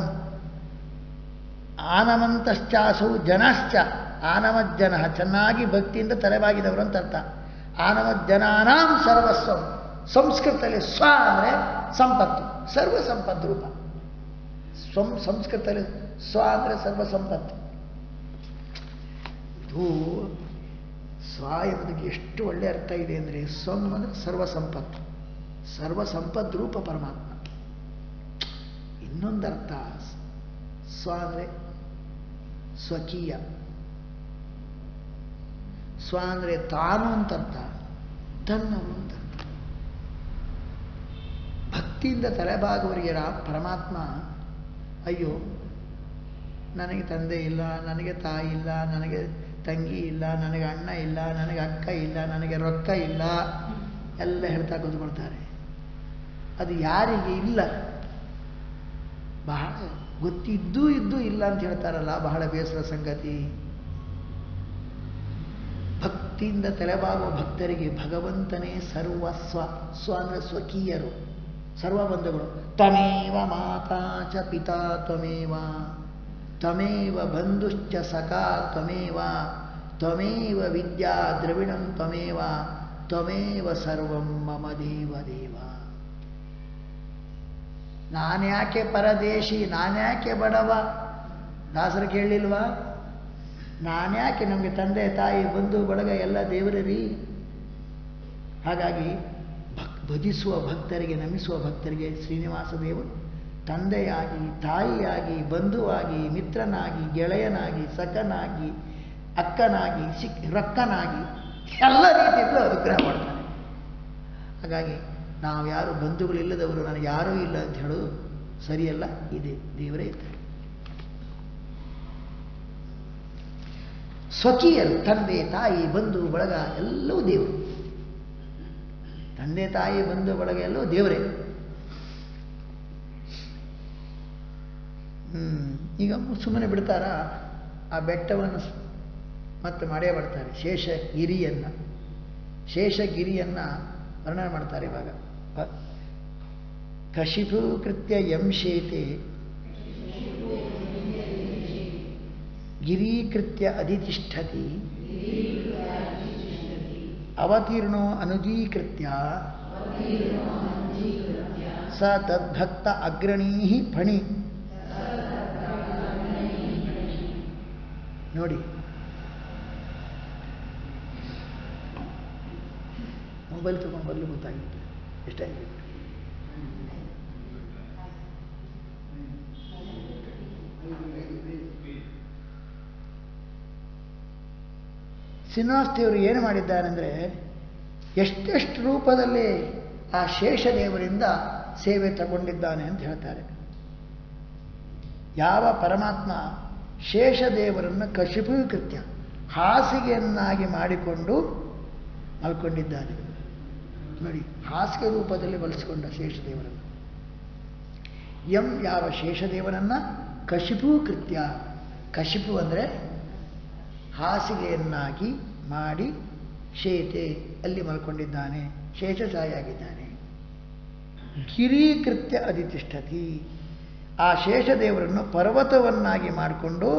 ಆನವಂತಶ್ಚಾಸು ಜನಶ್ಚ ಆನವಜ್ಜನ ಚೆನ್ನಾಗಿ ಭಕ್ತಿಯಿಂದ ತಲೆಬಾಗಿದವರು ಅಂತ ಅರ್ಥ ಆನವಜ್ಜನಾನಾಂ ಸರ್ವಸ್ವಂ ಸಂಸ್ಕೃತದಲ್ಲಿ ಸ್ವ ಅಂದರೆ ಸಂಪತ್ತು ಸರ್ವ ಸಂಪತ್ತು ರೂಪ ಸ್ವಂ ಸಂಸ್ಕೃತದಲ್ಲಿ ಸ್ವ ಅಂದರೆ ಸರ್ವ ಸಂಪತ್ತು ಇದು ಸ್ವ ಎಂಬುದಕ್ಕೆ ಎಷ್ಟು ಒಳ್ಳೆಯ ಅರ್ಥ ಇದೆ ಅಂದರೆ ಸ್ವಂ ಅಂದರೆ ಸರ್ವ ಸಂಪತ್ತು ಸರ್ವ ಸಂಪತ್ ರೂಪ ಪರಮಾತ್ಮ ಇನ್ನೊಂದು ಅರ್ಥ ಸ್ವ ಅಂದರೆ ಸ್ವಕೀಯ ಸ್ವ ಅಂದರೆ ತಾನು ಅಂತ ಅರ್ಥ ತನ್ನವನು ಅಂತ ಅರ್ಥ ಭಕ್ತಿಯಿಂದ ತಲೆಬಾಗುವವರಿಗೆ ರಾ ಪರಮಾತ್ಮ ಅಯ್ಯೋ ನನಗೆ ತಂದೆ ಇಲ್ಲ ನನಗೆ ತಾಯಿ ಇಲ್ಲ ನನಗೆ ತಂಗಿ ಇಲ್ಲ ನನಗೆ ಅಣ್ಣ ಇಲ್ಲ ನನಗೆ ಅಕ್ಕ ಇಲ್ಲ ನನಗೆ ರೊಕ್ಕ ಇಲ್ಲ ಎಲ್ಲ ಹೇಳ್ತಾ ಕೂತ್ಕೊಳ್ತಾರೆ ಅದು ಯಾರಿಗೆ ಇಲ್ಲ ಬಹಳ ಗೊತ್ತಿದ್ದೂ ಇದ್ದೂ ಇಲ್ಲ ಅಂತ ಹೇಳ್ತಾರಲ್ಲ ಬಹಳ ಬೇಸರ ಸಂಗತಿ ಭಕ್ತಿಯಿಂದ ತಲೆಬಾಗುವ ಭಕ್ತರಿಗೆ ಭಗವಂತನೇ ಸರ್ವಸ್ವ ಸ್ವ ಅಂದರೆ ಸ್ವಕೀಯರು ಸರ್ವ ಬಂಧುಗಳು ತ್ವಮೇವ ಮಾತಾ ಚ ಪಿತಾ ತ್ವಮೇವ ತ್ವಮೇವ ಬಂಧುಶ್ಚ ಸಖಾ ತ್ವಮೇವ ತ್ವಮೇವ ವಿದ್ಯಾ ದ್ರವಿಣಂ ತ್ವಮೇವ ತ್ವಮೇವ ಸರ್ವಂ ಮಮ ದೇವ ದೇವ ನಾನ್ಯಾಕೆ ಪರದೇಶಿ ನಾನ್ಯಾಕೆ ಬಡವ ದಾಸರು ಕೇಳಲಿಲ್ವಾ ನಾನ್ಯಾಕೆ ನಮಗೆ ತಂದೆ ತಾಯಿ ಬಂಧು ಬಳಗ ಎಲ್ಲ ದೇವರೇ ರೀ ಹಾಗಾಗಿ ಭಕ್ ಭಜಿಸುವ ಭಕ್ತರಿಗೆ ನಮಿಸುವ ಭಕ್ತರಿಗೆ ಶ್ರೀನಿವಾಸ ದೇವರು ತಂದೆಯಾಗಿ ತಾಯಿಯಾಗಿ ಬಂಧುವಾಗಿ ಮಿತ್ರನಾಗಿ ಗೆಳೆಯನಾಗಿ ಸಖನಾಗಿ ಅಕ್ಕನಾಗಿ ಸಿಕ್ ರಕ್ಕನಾಗಿ ಎಲ್ಲ ರೀತಿಯಲ್ಲೂ ಅನುಗ್ರಹ ಮಾಡ್ತಾನೆ ಹಾಗಾಗಿ ನಾವು ಯಾರು ಬಂಧುಗಳಿಲ್ಲದವರು ನನಗೆ ಯಾರೂ ಇಲ್ಲ ಅಂತ ಹೇಳೋದು ಸರಿಯಲ್ಲ ಇದೆ ದೇವರೇ ಇದ್ದಾರೆ ಸ್ವಕೀಯರು ತಂದೆ ತಾಯಿ ಬಂಧು ಬಳಗ ಎಲ್ಲವೂ ದೇವರು ತಂದೆ ತಾಯಿ ಬಂಧು ಬಳಗ ಎಲ್ಲವೂ ದೇವರೇ ಹ್ಮ್ ಈಗ ಸುಮ್ಮನೆ ಬಿಡ್ತಾರಾ ಆ ಬೆಟ್ಟವನ್ನು ಸ್- ಮತ್ತೆ ಮಾಡೇ ಬರ್ತಾರೆ ಶೇಷಗಿರಿಯನ್ನ ಶೇಷಗಿರಿಯನ್ನ ವರ್ಣನೆ ಮಾಡ್ತಾರೆ ಇವಾಗ ಪ- ಕಶಿಪು ಕೃತ್ಯ ಯಂ ಶೇತೆ ಗಿರೀಕೃತ್ಯ ಅಧಿತಿಷ್ಠತಿ ಅವತೀರ್ಣೋ ಅನುದೀಕೃತ್ಯ ಸ ತದ್ಭಕ್ತ ಅಗ್ರಣೀ ಫಣಿ ನೋಡಿ ಮೊಬೈಲ್ ತಗೊಂಡು ಬರಲು ಗೊತ್ತಾಗಿತ್ತು ಎಷ್ಟಾಗಿದೆ ಶ್ರೀನಿವಾಸದೇವರು ಏನು ಮಾಡಿದ್ದಾರೆಂದರೆ ಎಷ್ಟೆಷ್ಟು ರೂಪದಲ್ಲಿ ಆ ಶೇಷದೇವರಿಂದ ಸೇವೆ ತಗೊಂಡಿದ್ದಾನೆ ಅಂತ ಹೇಳ್ತಾರೆ ಯಾವ ಪರಮಾತ್ಮ ಶೇಷದೇವರನ್ನು ಕಶಿಪೀಕೃತ್ಯ ಹಾಸಿಗೆಯನ್ನಾಗಿ ಮಾಡಿಕೊಂಡು ಮಲ್ಕೊಂಡಿದ್ದಾನೆ ನೋಡಿ ಹಾಸಿಗೆ ರೂಪದಲ್ಲಿ ಬಳಸಿಕೊಂಡ ಶೇಷದೇವರನ್ನು ಎಂ ಯಾವ ಶೇಷದೇವರನ್ನ ಕಶಿಪೂಕೃತ್ಯ ಕಶಿಪು ಅಂದರೆ ಹಾಸಿಗೆಯನ್ನಾಗಿ ಮಾಡಿ ಶೇತೆ ಅಲ್ಲಿ ಮಲ್ಕೊಂಡಿದ್ದಾನೆ ಶೇಷಶಾಯಿಯಾಗಿದ್ದಾನೆ ಗಿರೀಕೃತ್ಯ ಅಧಿತಿಷ್ಠತಿ ಆ ಶೇಷದೇವರನ್ನು ಪರ್ವತವನ್ನಾಗಿ ಮಾಡಿಕೊಂಡು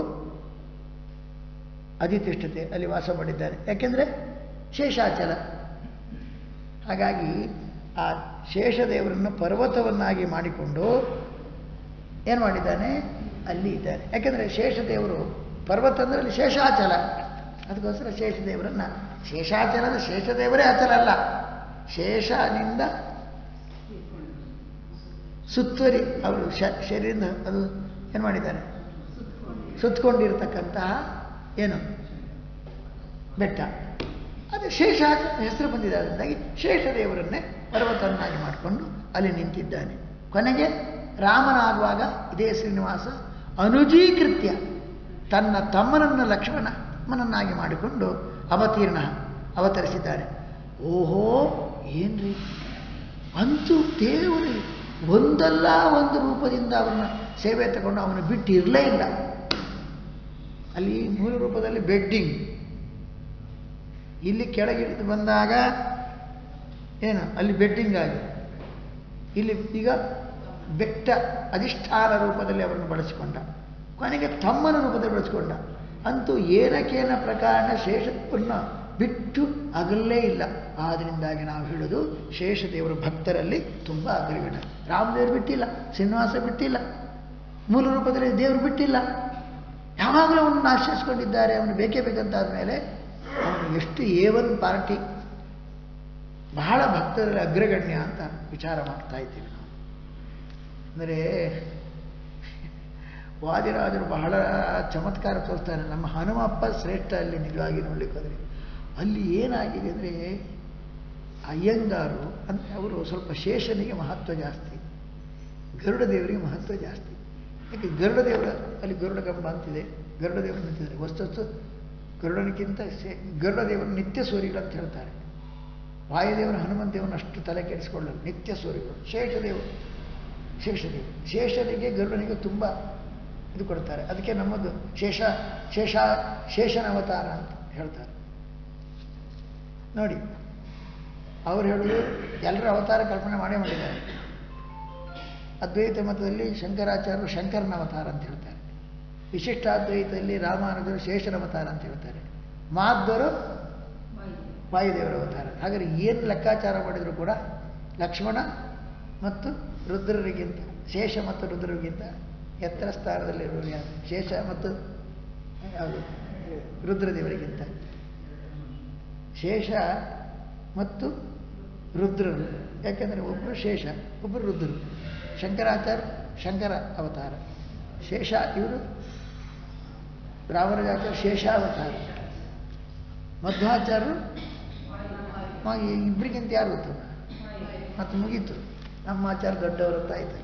ಅಧಿತಿಷ್ಠತೆ ಅಲ್ಲಿ ವಾಸ ಮಾಡಿದ್ದಾರೆ ಯಾಕೆಂದರೆ ಶೇಷಾಚಲ ಹಾಗಾಗಿ ಆ ಶೇಷದೇವರನ್ನು ಪರ್ವತವನ್ನಾಗಿ ಮಾಡಿಕೊಂಡು ಏನು ಮಾಡಿದ್ದಾನೆ ಅಲ್ಲಿ ಇದ್ದಾನೆ ಯಾಕೆಂದರೆ ಶೇಷದೇವರು ಪರ್ವತ ಅಂದರೆ ಅಲ್ಲಿ ಶೇಷಾಚಲ ಅದಕ್ಕೋಸ್ಕರ ಶೇಷದೇವರನ್ನ ಶೇಷಾಚಲದ ಶೇಷದೇವರೇ ಅಚಲ ಅಲ್ಲ ಶೇಷನಿಂದ ಸುತ್ತುವರಿ ಅವರು ಶ ಶರೀರದ ಅದು ಏನು ಮಾಡಿದ್ದಾರೆ ಸುತ್ತಕೊಂಡಿರ್ತಕ್ಕಂತಹ ಏನು ಬೆಟ್ಟ ಅದು ಶೇಷ ಹೆಸರು ಬಂದಿದೆ ಅದರಿಂದಾಗಿ ಶೇಷದೇವರನ್ನೇ ಪರ್ವತವನ್ನಾಗಿ ಮಾಡಿಕೊಂಡು ಅಲ್ಲಿ ನಿಂತಿದ್ದಾನೆ ಕೊನೆಗೆ ರಾಮನಾಗುವಾಗ ಇದೇ ಶ್ರೀನಿವಾಸ ಅನುಜೀಕೃತ್ಯ ತನ್ನ ತಮ್ಮನನ್ನು ಲಕ್ಷ್ಮಣನನ್ನಾಗಿ ಮಾಡಿಕೊಂಡು ಅವತೀರ್ಣ ಅವತರಿಸಿದ್ದಾನೆ ಓಹೋ ಏನ್ರಿ ಅಂತೂ ದೇವರು ಒಂದಲ್ಲ ಒಂದು ರೂಪದಿಂದ ಅವನ ಸೇವೆ ತಗೊಂಡು ಅವನು ಬಿಟ್ಟು ಇರಲೇ ಇಲ್ಲ ಅಲ್ಲಿ ಮೂಲ ರೂಪದಲ್ಲಿ ಬೆಡ್ಡಿಂಗ್ ಇಲ್ಲಿ ಕೆಳಗಿಳಿದು ಬಂದಾಗ ಏನು ಅಲ್ಲಿ ಬೆಡ್ಡಿಂಗ್ ಆಗಿ ಇಲ್ಲಿ ಈಗ ಬೆಟ್ಟ ಅಧಿಷ್ಠಾನ ರೂಪದಲ್ಲಿ ಅವರನ್ನು ಬಳಸಿಕೊಂಡ ಕೊನೆಗೆ ತಮ್ಮನ ರೂಪದಲ್ಲಿ ಬಳಸಿಕೊಂಡ ಅಂತೂ ಏನಕ್ಕೇನ ಪ್ರಕಾರ ಶೇಷವನ್ನು ಬಿಟ್ಟು ಅಗಲೇ ಇಲ್ಲ ಆದ್ದರಿಂದಾಗಿ ನಾವು ಹೇಳೋದು ಶೇಷದೇವರ ಭಕ್ತರಲ್ಲಿ ತುಂಬ ಅಗ್ರಗಣ ರಾಮದೇವರು ಬಿಟ್ಟಿಲ್ಲ ಶ್ರೀನಿವಾಸ ಬಿಟ್ಟಿಲ್ಲ ಮೂಲ ರೂಪದಲ್ಲಿ ದೇವರು ಬಿಟ್ಟಿಲ್ಲ ಯಾವಾಗಲೂ ಅವನನ್ನು ಆಶ್ರಯಿಸ್ಕೊಂಡಿದ್ದಾರೆ ಅವನು ಬೇಕೇ ಬೇಕಂತಾದ ಮೇಲೆ ಅವನು ಎಷ್ಟು ಎ ಒನ್ ಪಾರ್ಟಿ ಬಹಳ ಭಕ್ತರಲ್ಲಿ ಅಗ್ರಗಣ್ಯ ಅಂತ ವಿಚಾರ ಮಾಡ್ತಾ ಇದ್ದೀವಿ ನಾವು ಅಂದರೆ ವಾದಿರಾಜರು ಬಹಳ ಚಮತ್ಕಾರ ತೋರಿಸ್ತಾರೆ ನಮ್ಮ ಹನುಮಪ್ಪ ಶ್ರೇಷ್ಠ ಅಲ್ಲಿ ನಿಜವಾಗಿ ನೋಡ್ಲಿಕ್ಕೆ ಹೋದರೆ ಅಲ್ಲಿ ಏನಾಗಿದೆ ಅಂದರೆ ಅಯ್ಯಂಗಾರು ಅಂದರೆ ಅವರು ಸ್ವಲ್ಪ ಶೇಷನಿಗೆ ಮಹತ್ವ ಜಾಸ್ತಿ ಗರುಡ ದೇವರಿಗೆ ಮಹತ್ವ ಜಾಸ್ತಿ ಯಾಕೆ ಗರುಡ ದೇವರ ಅಲ್ಲಿ ಗರುಡ ಕಂಬ ಅಂತಿದೆ ಗರುಡ ದೇವರು ನಿಂತಿದ್ದಾರೆ ವಸ್ತು ಗರುಡನಿಗಿಂತ ಶೇ ಗರುಡ ದೇವರು ನಿತ್ಯ ಸೂರ್ಯಗಳು ಅಂತ ಹೇಳ್ತಾರೆ ವಾಯುದೇವರು ಹನುಮಂತ ದೇವರನ್ನ ಅಷ್ಟು ತಲೆ ಕೆಡಿಸ್ಕೊಳ್ಳಲು ನಿತ್ಯ ಸೂರ್ಯಗಳು ಶೇಷದೇವರು ಶೇಷದೇವರು ಶೇಷನಿಗೆ ಗರುಡನಿಗೆ ತುಂಬ ಇದು ಕೊಡ್ತಾರೆ ಅದಕ್ಕೆ ನಮ್ಮದು ಶೇಷ ಶೇಷ ಶೇಷನ ಅವತಾರ ಅಂತ ಹೇಳ್ತಾರೆ ನೋಡಿ ಅವ್ರು ಹೇಳೋದು ಎಲ್ಲರ ಅವತಾರ ಕಲ್ಪನೆ ಮಾಡೇ ಮಾಡಿದ್ದಾರೆ ಅದ್ವೈತ ಮತದಲ್ಲಿ ಶಂಕರಾಚಾರ್ಯರು ಶಂಕರನ ಅವತಾರ ಅಂತ ಹೇಳ್ತಾರೆ ವಿಶಿಷ್ಟಾದ್ವೈತದಲ್ಲಿ ರಾಮಾನುಜರು ಶೇಷನ ಅವತಾರ ಅಂತ ಹೇಳ್ತಾರೆ ಮಾಧ್ವರು ವಾಯುದೇವರ ಅವತಾರ ಹಾಗಾದ್ರೆ ಏನು ಲೆಕ್ಕಾಚಾರ ಮಾಡಿದರೂ ಕೂಡ ಲಕ್ಷ್ಮಣ ಮತ್ತು ರುದ್ರರಿಗಿಂತ ಶೇಷ ಮತ್ತು ರುದ್ರರಿಗಿಂತ ಎತ್ತರ ಸ್ಥಾನದಲ್ಲಿರುವರು ಯಾರು ಶೇಷ ಮತ್ತು ಯಾವುದು ರುದ್ರದೇವರಿಗಿಂತ ಶೇಷ ಮತ್ತು ರುದ್ರರು ಯಾಕೆಂದರೆ ಒಬ್ಬರು ಶೇಷ ಒಬ್ಬರು ರುದ್ರರು ಶಂಕರಾಚಾರ್ಯ ಶಂಕರ ಅವತಾರ ಶೇಷ ಇವರು ರಾಮರಾಜಾಚಾರ್ಯ ಶೇಷಾವತಾರ ಮಧ್ವಾಚಾರ್ಯರು ಮ- ಇಬ್ಬರಿಗಿಂತ ಯಾರು ಗೊತ್ತು ಮತ್ತು ಮುಗೀತು ನಮ್ಮ ಆಚಾರ ದೊಡ್ಡವರಂತ ಆಯ್ತು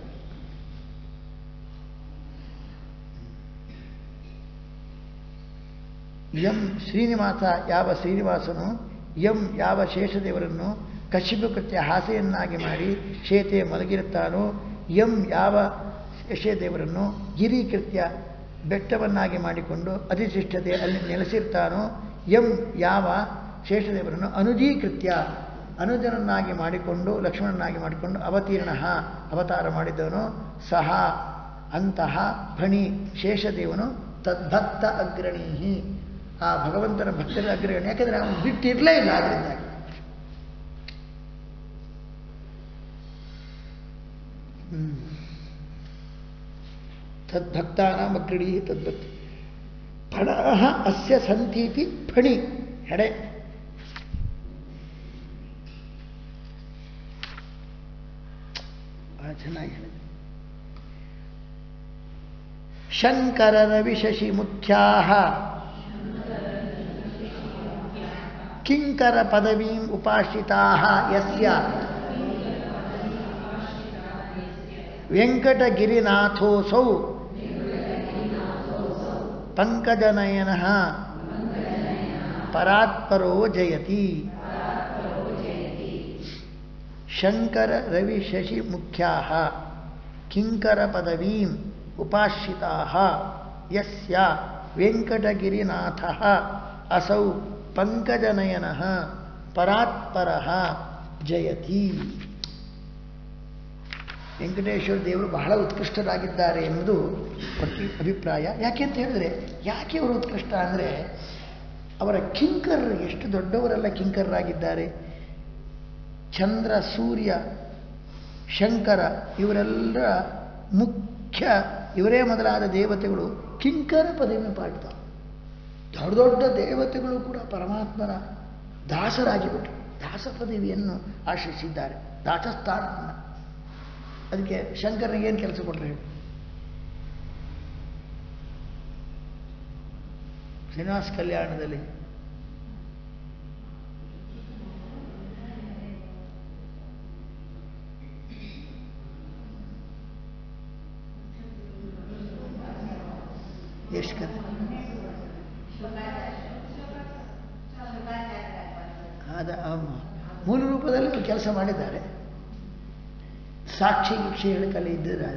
ಎಂ ಶ್ರೀನಿವಾಸ ಯಾವ ಶ್ರೀನಿವಾಸನು ಎಂ ಯಾವ ಶೇಷದೇವರನ್ನು ಕಶ್ಯಪ ಕೃತ್ಯ ಹಾಸೆಯನ್ನಾಗಿ ಮಾಡಿ ಶೇತೆ ಮಲಗಿರುತ್ತಾನೋ ಎಂ ಯಾವ ಶೇಷದೇವರನ್ನು ಗಿರಿ ಕೃತ್ಯ ಬೆಟ್ಟವನ್ನಾಗಿ ಮಾಡಿಕೊಂಡು ಅತಿಶಿಷ್ಟತೆ ಅಲ್ಲಿ ನೆಲೆಸಿರ್ತಾನೋ ಎಂ ಯಾವ ಶೇಷದೇವರನ್ನು ಅನುಜೀಕೃತ್ಯ ಅನುಜನನ್ನಾಗಿ ಮಾಡಿಕೊಂಡು ಲಕ್ಷ್ಮಣನಾಗಿ ಮಾಡಿಕೊಂಡು ಅವತೀರ್ಣ ಅವತಾರ ಮಾಡಿದವನು ಸಹ ಅಂತಹ ಫಣಿ ಶೇಷದೇವನು ತದ್ಭಕ್ತ ಅಗ್ರಣೀಹಿ ಆ ಭಗವಂತನ ಭಕ್ತರ ಅಗ್ರಣಿ ಯಾಕಂದ್ರೆ ಅವನು ಬಿಟ್ಟಿರಲೇ ಇಲ್ಲ ಅದರಿಂದಾಗಿ ಹ್ಮ್. ತದ್ಭಕ್ತಾನಾಂ ಅಗ್ರಣೀ ತದ್ಭಕ್ತಿ ಫಣಃ ಅಸ್ಯ ಸಂತೀತಿ ಫಣಿ ಹೆಡೆ ಬಹಳ ಚೆನ್ನಾಗಿ ಹೇಳಿದೆ ಶಂಕರ ರವಿ ಶಶಿ ಮುಖ್ಯಾ ಕಿಂಕರ ಪದವೀಂ ಉಪಾಶ್ರಿತಾ ಯಸ್ಯ ವೆಂಕಟಗಿರಿನಾಥೋಸೌ ಪಂಕಜನಯನ ಪರಾತ್ಪರೋ ಜಯತಿ ಶಂಕರ ರವಿ ಶಶಿ ಮುಖ್ಯಾ ಕಿಂಕರ ಪದವೀಂ ಉಪಾಶ್ರಿತಾ ಯಸ್ಯ ವೆಂಕಟಗಿರಿನಾಥ ಅಸೌ ಪಂಕಜನಯನ ಪರಾತ್ಪರ ಜಯತಿ ವೆಂಕಟೇಶ್ವರ ದೇವರು ಬಹಳ ಉತ್ಕೃಷ್ಟರಾಗಿದ್ದಾರೆ ಎನ್ನುವುದು ಪ್ರತಿ ಅಭಿಪ್ರಾಯ ಯಾಕೆ ಅಂತ ಹೇಳಿದ್ರೆ ಯಾಕೆ ಅವರು ಉತ್ಕೃಷ್ಟ ಅಂದರೆ ಅವರ ಕಿಂಕರರು ಎಷ್ಟು ದೊಡ್ಡವರೆಲ್ಲ ಕಿಂಕರರಾಗಿದ್ದಾರೆ ಚಂದ್ರ ಸೂರ್ಯ ಶಂಕರ ಇವರೆಲ್ಲ ಮುಖ್ಯ ಇವರೇ ಮೊದಲಾದ ದೇವತೆಗಳು ಕಿಂಕರ ಪದವಿ ಪಾಡ್ತಾರೆ ದೊಡ್ಡ ದೊಡ್ಡ ದೇವತೆಗಳು ಕೂಡ ಪರಮಾತ್ಮನ ದಾಸರಾಗಿಬಿಟ್ರು ದಾಸ ಪದವಿಯನ್ನು ಆಶ್ರಯಿಸಿದ್ದಾರೆ ದಾಸಸ್ಥಾನವನ್ನು ಅದಕ್ಕೆ ಶಂಕರನಿಗೆ ಏನು ಕೆಲಸ ಕೊಟ್ಟರೆ ಹೇಳಿ ಶ್ರೀನಿವಾಸ ಕಲ್ಯಾಣದಲ್ಲಿ ಎಷ್ಟು ಕತೆ ಅದ ಆಮ. ಮೂಲ ರೂಪದಲ್ಲಿ ಅವ್ರು ಕೆಲಸ ಮಾಡಿದ್ದಾರೆ ಸಾಕ್ಷಿ ಗೀಕ್ಷಿ ಹೇಳಕ್ಕಲ್ಲಿ ಇದ್ದಿದ್ದಾರೆ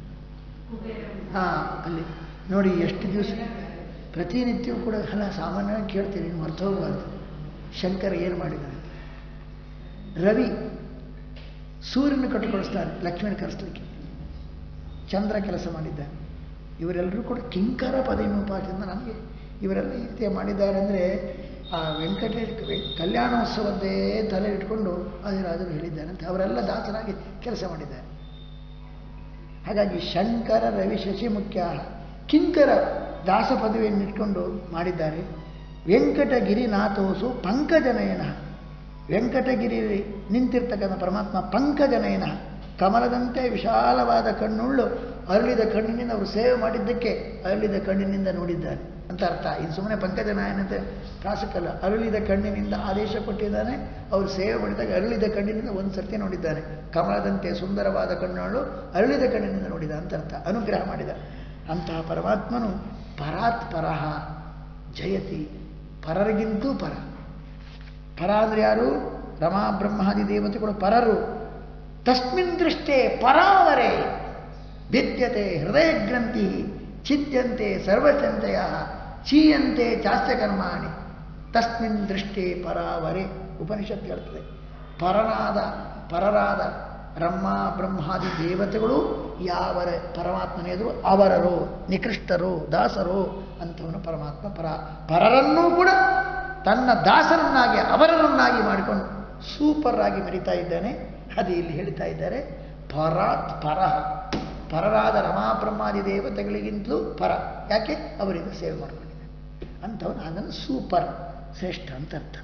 ಹಾಂ ಅಲ್ಲಿ ನೋಡಿ ಎಷ್ಟು ದಿವಸ ಪ್ರತಿನಿತ್ಯವೂ ಕೂಡ ಅಲ್ಲ ಸಾಮಾನ್ಯವಾಗಿ ಕೇಳ್ತೀನಿ ಮರ್ತು ಹೋಗಬಾರ್ದು ಶಂಕರ ಏನು ಮಾಡಿದ್ದಾನೆ ರವಿ ಸೂರ್ಯನ ಕಟ್ಟುಕೊಳಿಸ್ತಾನೆ ಲಕ್ಷ್ಮಣ ಕರೆಸ್ಲಿಕ್ಕೆ ಚಂದ್ರ ಕೆಲಸ ಮಾಡಿದ್ದಾನೆ ಇವರೆಲ್ಲರೂ ಕೂಡ ಕಿಂಕರ ಪದವಿಪಾಠದಿಂದ ನನಗೆ ಇವರೆಲ್ಲ ಈ ರೀತಿ ಮಾಡಿದ್ದಾರೆ ಅಂದರೆ ಆ ವೆಂಕಟೇಶ್ ವೆ- ಕಲ್ಯಾಣೋತ್ಸವದ್ದೇ ತಲೆ ಇಟ್ಕೊಂಡು ಆದಿರಾಜರು ಹೇಳಿದ್ದಾರೆ ಅಂತ ಅವರೆಲ್ಲ ದಾಸರಾಗಿ ಕೆಲಸ ಮಾಡಿದ್ದಾರೆ ಹಾಗಾಗಿ ಶಂಕರ ರವಿ ಶಶಿ ಮುಖ್ಯ ಕಿಂಕರ ದಾಸ ಪದವಿಯನ್ನು ಇಟ್ಕೊಂಡು ಮಾಡಿದ್ದಾರೆ ವೆಂಕಟಗಿರಿನಾಥೋಸು ಪಂಕಜನಯನ ವೆಂಕಟಗಿರಿ ನಿಂತಿರ್ತಕ್ಕಂಥ ಪರಮಾತ್ಮ ಪಂಕಜನಯನ ಕಮಲದಂತೆ ವಿಶಾಲವಾದ ಕಣ್ಣುಳ್ಳು ಅರಳಿದ ಕಣ್ಣಿನಿಂದ ಅವರು ಸೇವೆ ಮಾಡಿದ್ದಕ್ಕೆ ಅರಳಿದ ಕಣ್ಣಿನಿಂದ ನೋಡಿದ್ದಾರೆ ಅಂತ ಅರ್ಥ ಇದು ಸುಮ್ಮನೆ ಪಂಕಜನಾಯನತೆ ಪ್ರಾಸಕ್ಕಲ್ಲ ಅರಳಿದ ಕಣ್ಣಿನಿಂದ ಆದೇಶ ಕೊಟ್ಟಿದ್ದಾನೆ ಅವರು ಸೇವೆ ಮಾಡಿದಾಗ ಅರಳಿದ ಕಣ್ಣಿನಿಂದ ಒಂದು ಸರ್ತಿ ನೋಡಿದ್ದಾನೆ ಕಮಲದಂತೆ ಸುಂದರವಾದ ಕಣ್ಣುಗಳು ಅರಳಿದ ಕಣ್ಣಿನಿಂದ ನೋಡಿದ ಅಂತ ಅರ್ಥ ಅನುಗ್ರಹ ಮಾಡಿದ ಅಂತಹ ಪರಮಾತ್ಮನು ಪರಾತ್ ಪರಹ ಜಯತಿ ಪರರಿಗಿಂತೂ ಪರ ಪರ ಅಂದರೆ ಯಾರು ರಮಾ ಬ್ರಹ್ಮಾದಿ ದೇವತೆಗಳು ಪರರು ತಸ್ಮಿನ್ ದೃಷ್ಟೇ ಪರಾವರೆ ಭಿದ್ಯತೆ ಹೃದಯ ಗ್ರಂಥಿ ಛಿದ್ಯಂತೆ ಸರ್ವಚಂತೆಯ ಚೀಯಂತೆ ಚಾಸ್ಯಕರ್ಮಾಣಿ ತಸ್ಮಿನ್ ದೃಷ್ಟೇ ಪರಾವರೆ ಉಪನಿಷತ್ತು ಹೇಳ್ತದೆ ಪರನಾದ ಪರರಾದ ಬ್ರಹ್ಮ ಬ್ರಹ್ಮಾದಿ ದೇವತೆಗಳು ಯಾವರ ಪರಮಾತ್ಮನ ಎದುರು ಅವರರು ನಿಕೃಷ್ಟರು ದಾಸರು ಅಂಥವನು ಪರಮಾತ್ಮ ಪರ ಪರರನ್ನೂ ಕೂಡ ತನ್ನ ದಾಸರನ್ನಾಗಿ ಅವರನ್ನಾಗಿ ಮಾಡಿಕೊಂಡು ಸೂಪರ್ ಆಗಿ ಮೆರಿತಾ ಇದ್ದಾನೆ ಅದು ಇಲ್ಲಿ ಹೇಳ್ತಾ ಇದ್ದಾರೆ ಪರಾತ್ ಪರಹ ಪರರಾದ ರಮಾಬ್ರಹ್ಮಾದಿ ದೇವತೆಗಳಿಗಿಂತಲೂ ಪರ ಯಾಕೆ ಅವರಿಂದ ಸೇವೆ ಮಾಡಿಕೊಂಡಿದ್ದಾನೆ ಅಂಥವನು ಅದನ್ನು ಸೂಪರ್ ಶ್ರೇಷ್ಠ ಅಂತ ಅರ್ಥ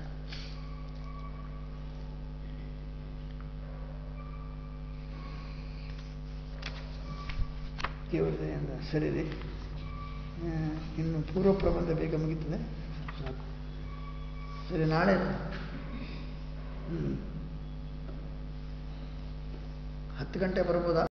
ದೇವರದೆಯಿಂದ ಸರಿದೆ ಆ, ಇನ್ನು ಪೂರ್ವ ಪ್ರಬಂಧ ಬೇಗ ಮುಗೀತದೆ ಸಾಕು ಸರಿ ನಾಳೆ ಹ್ಮ್. ಹತ್ತು ಗಂಟೆ ಬರ್ಬೋದಾ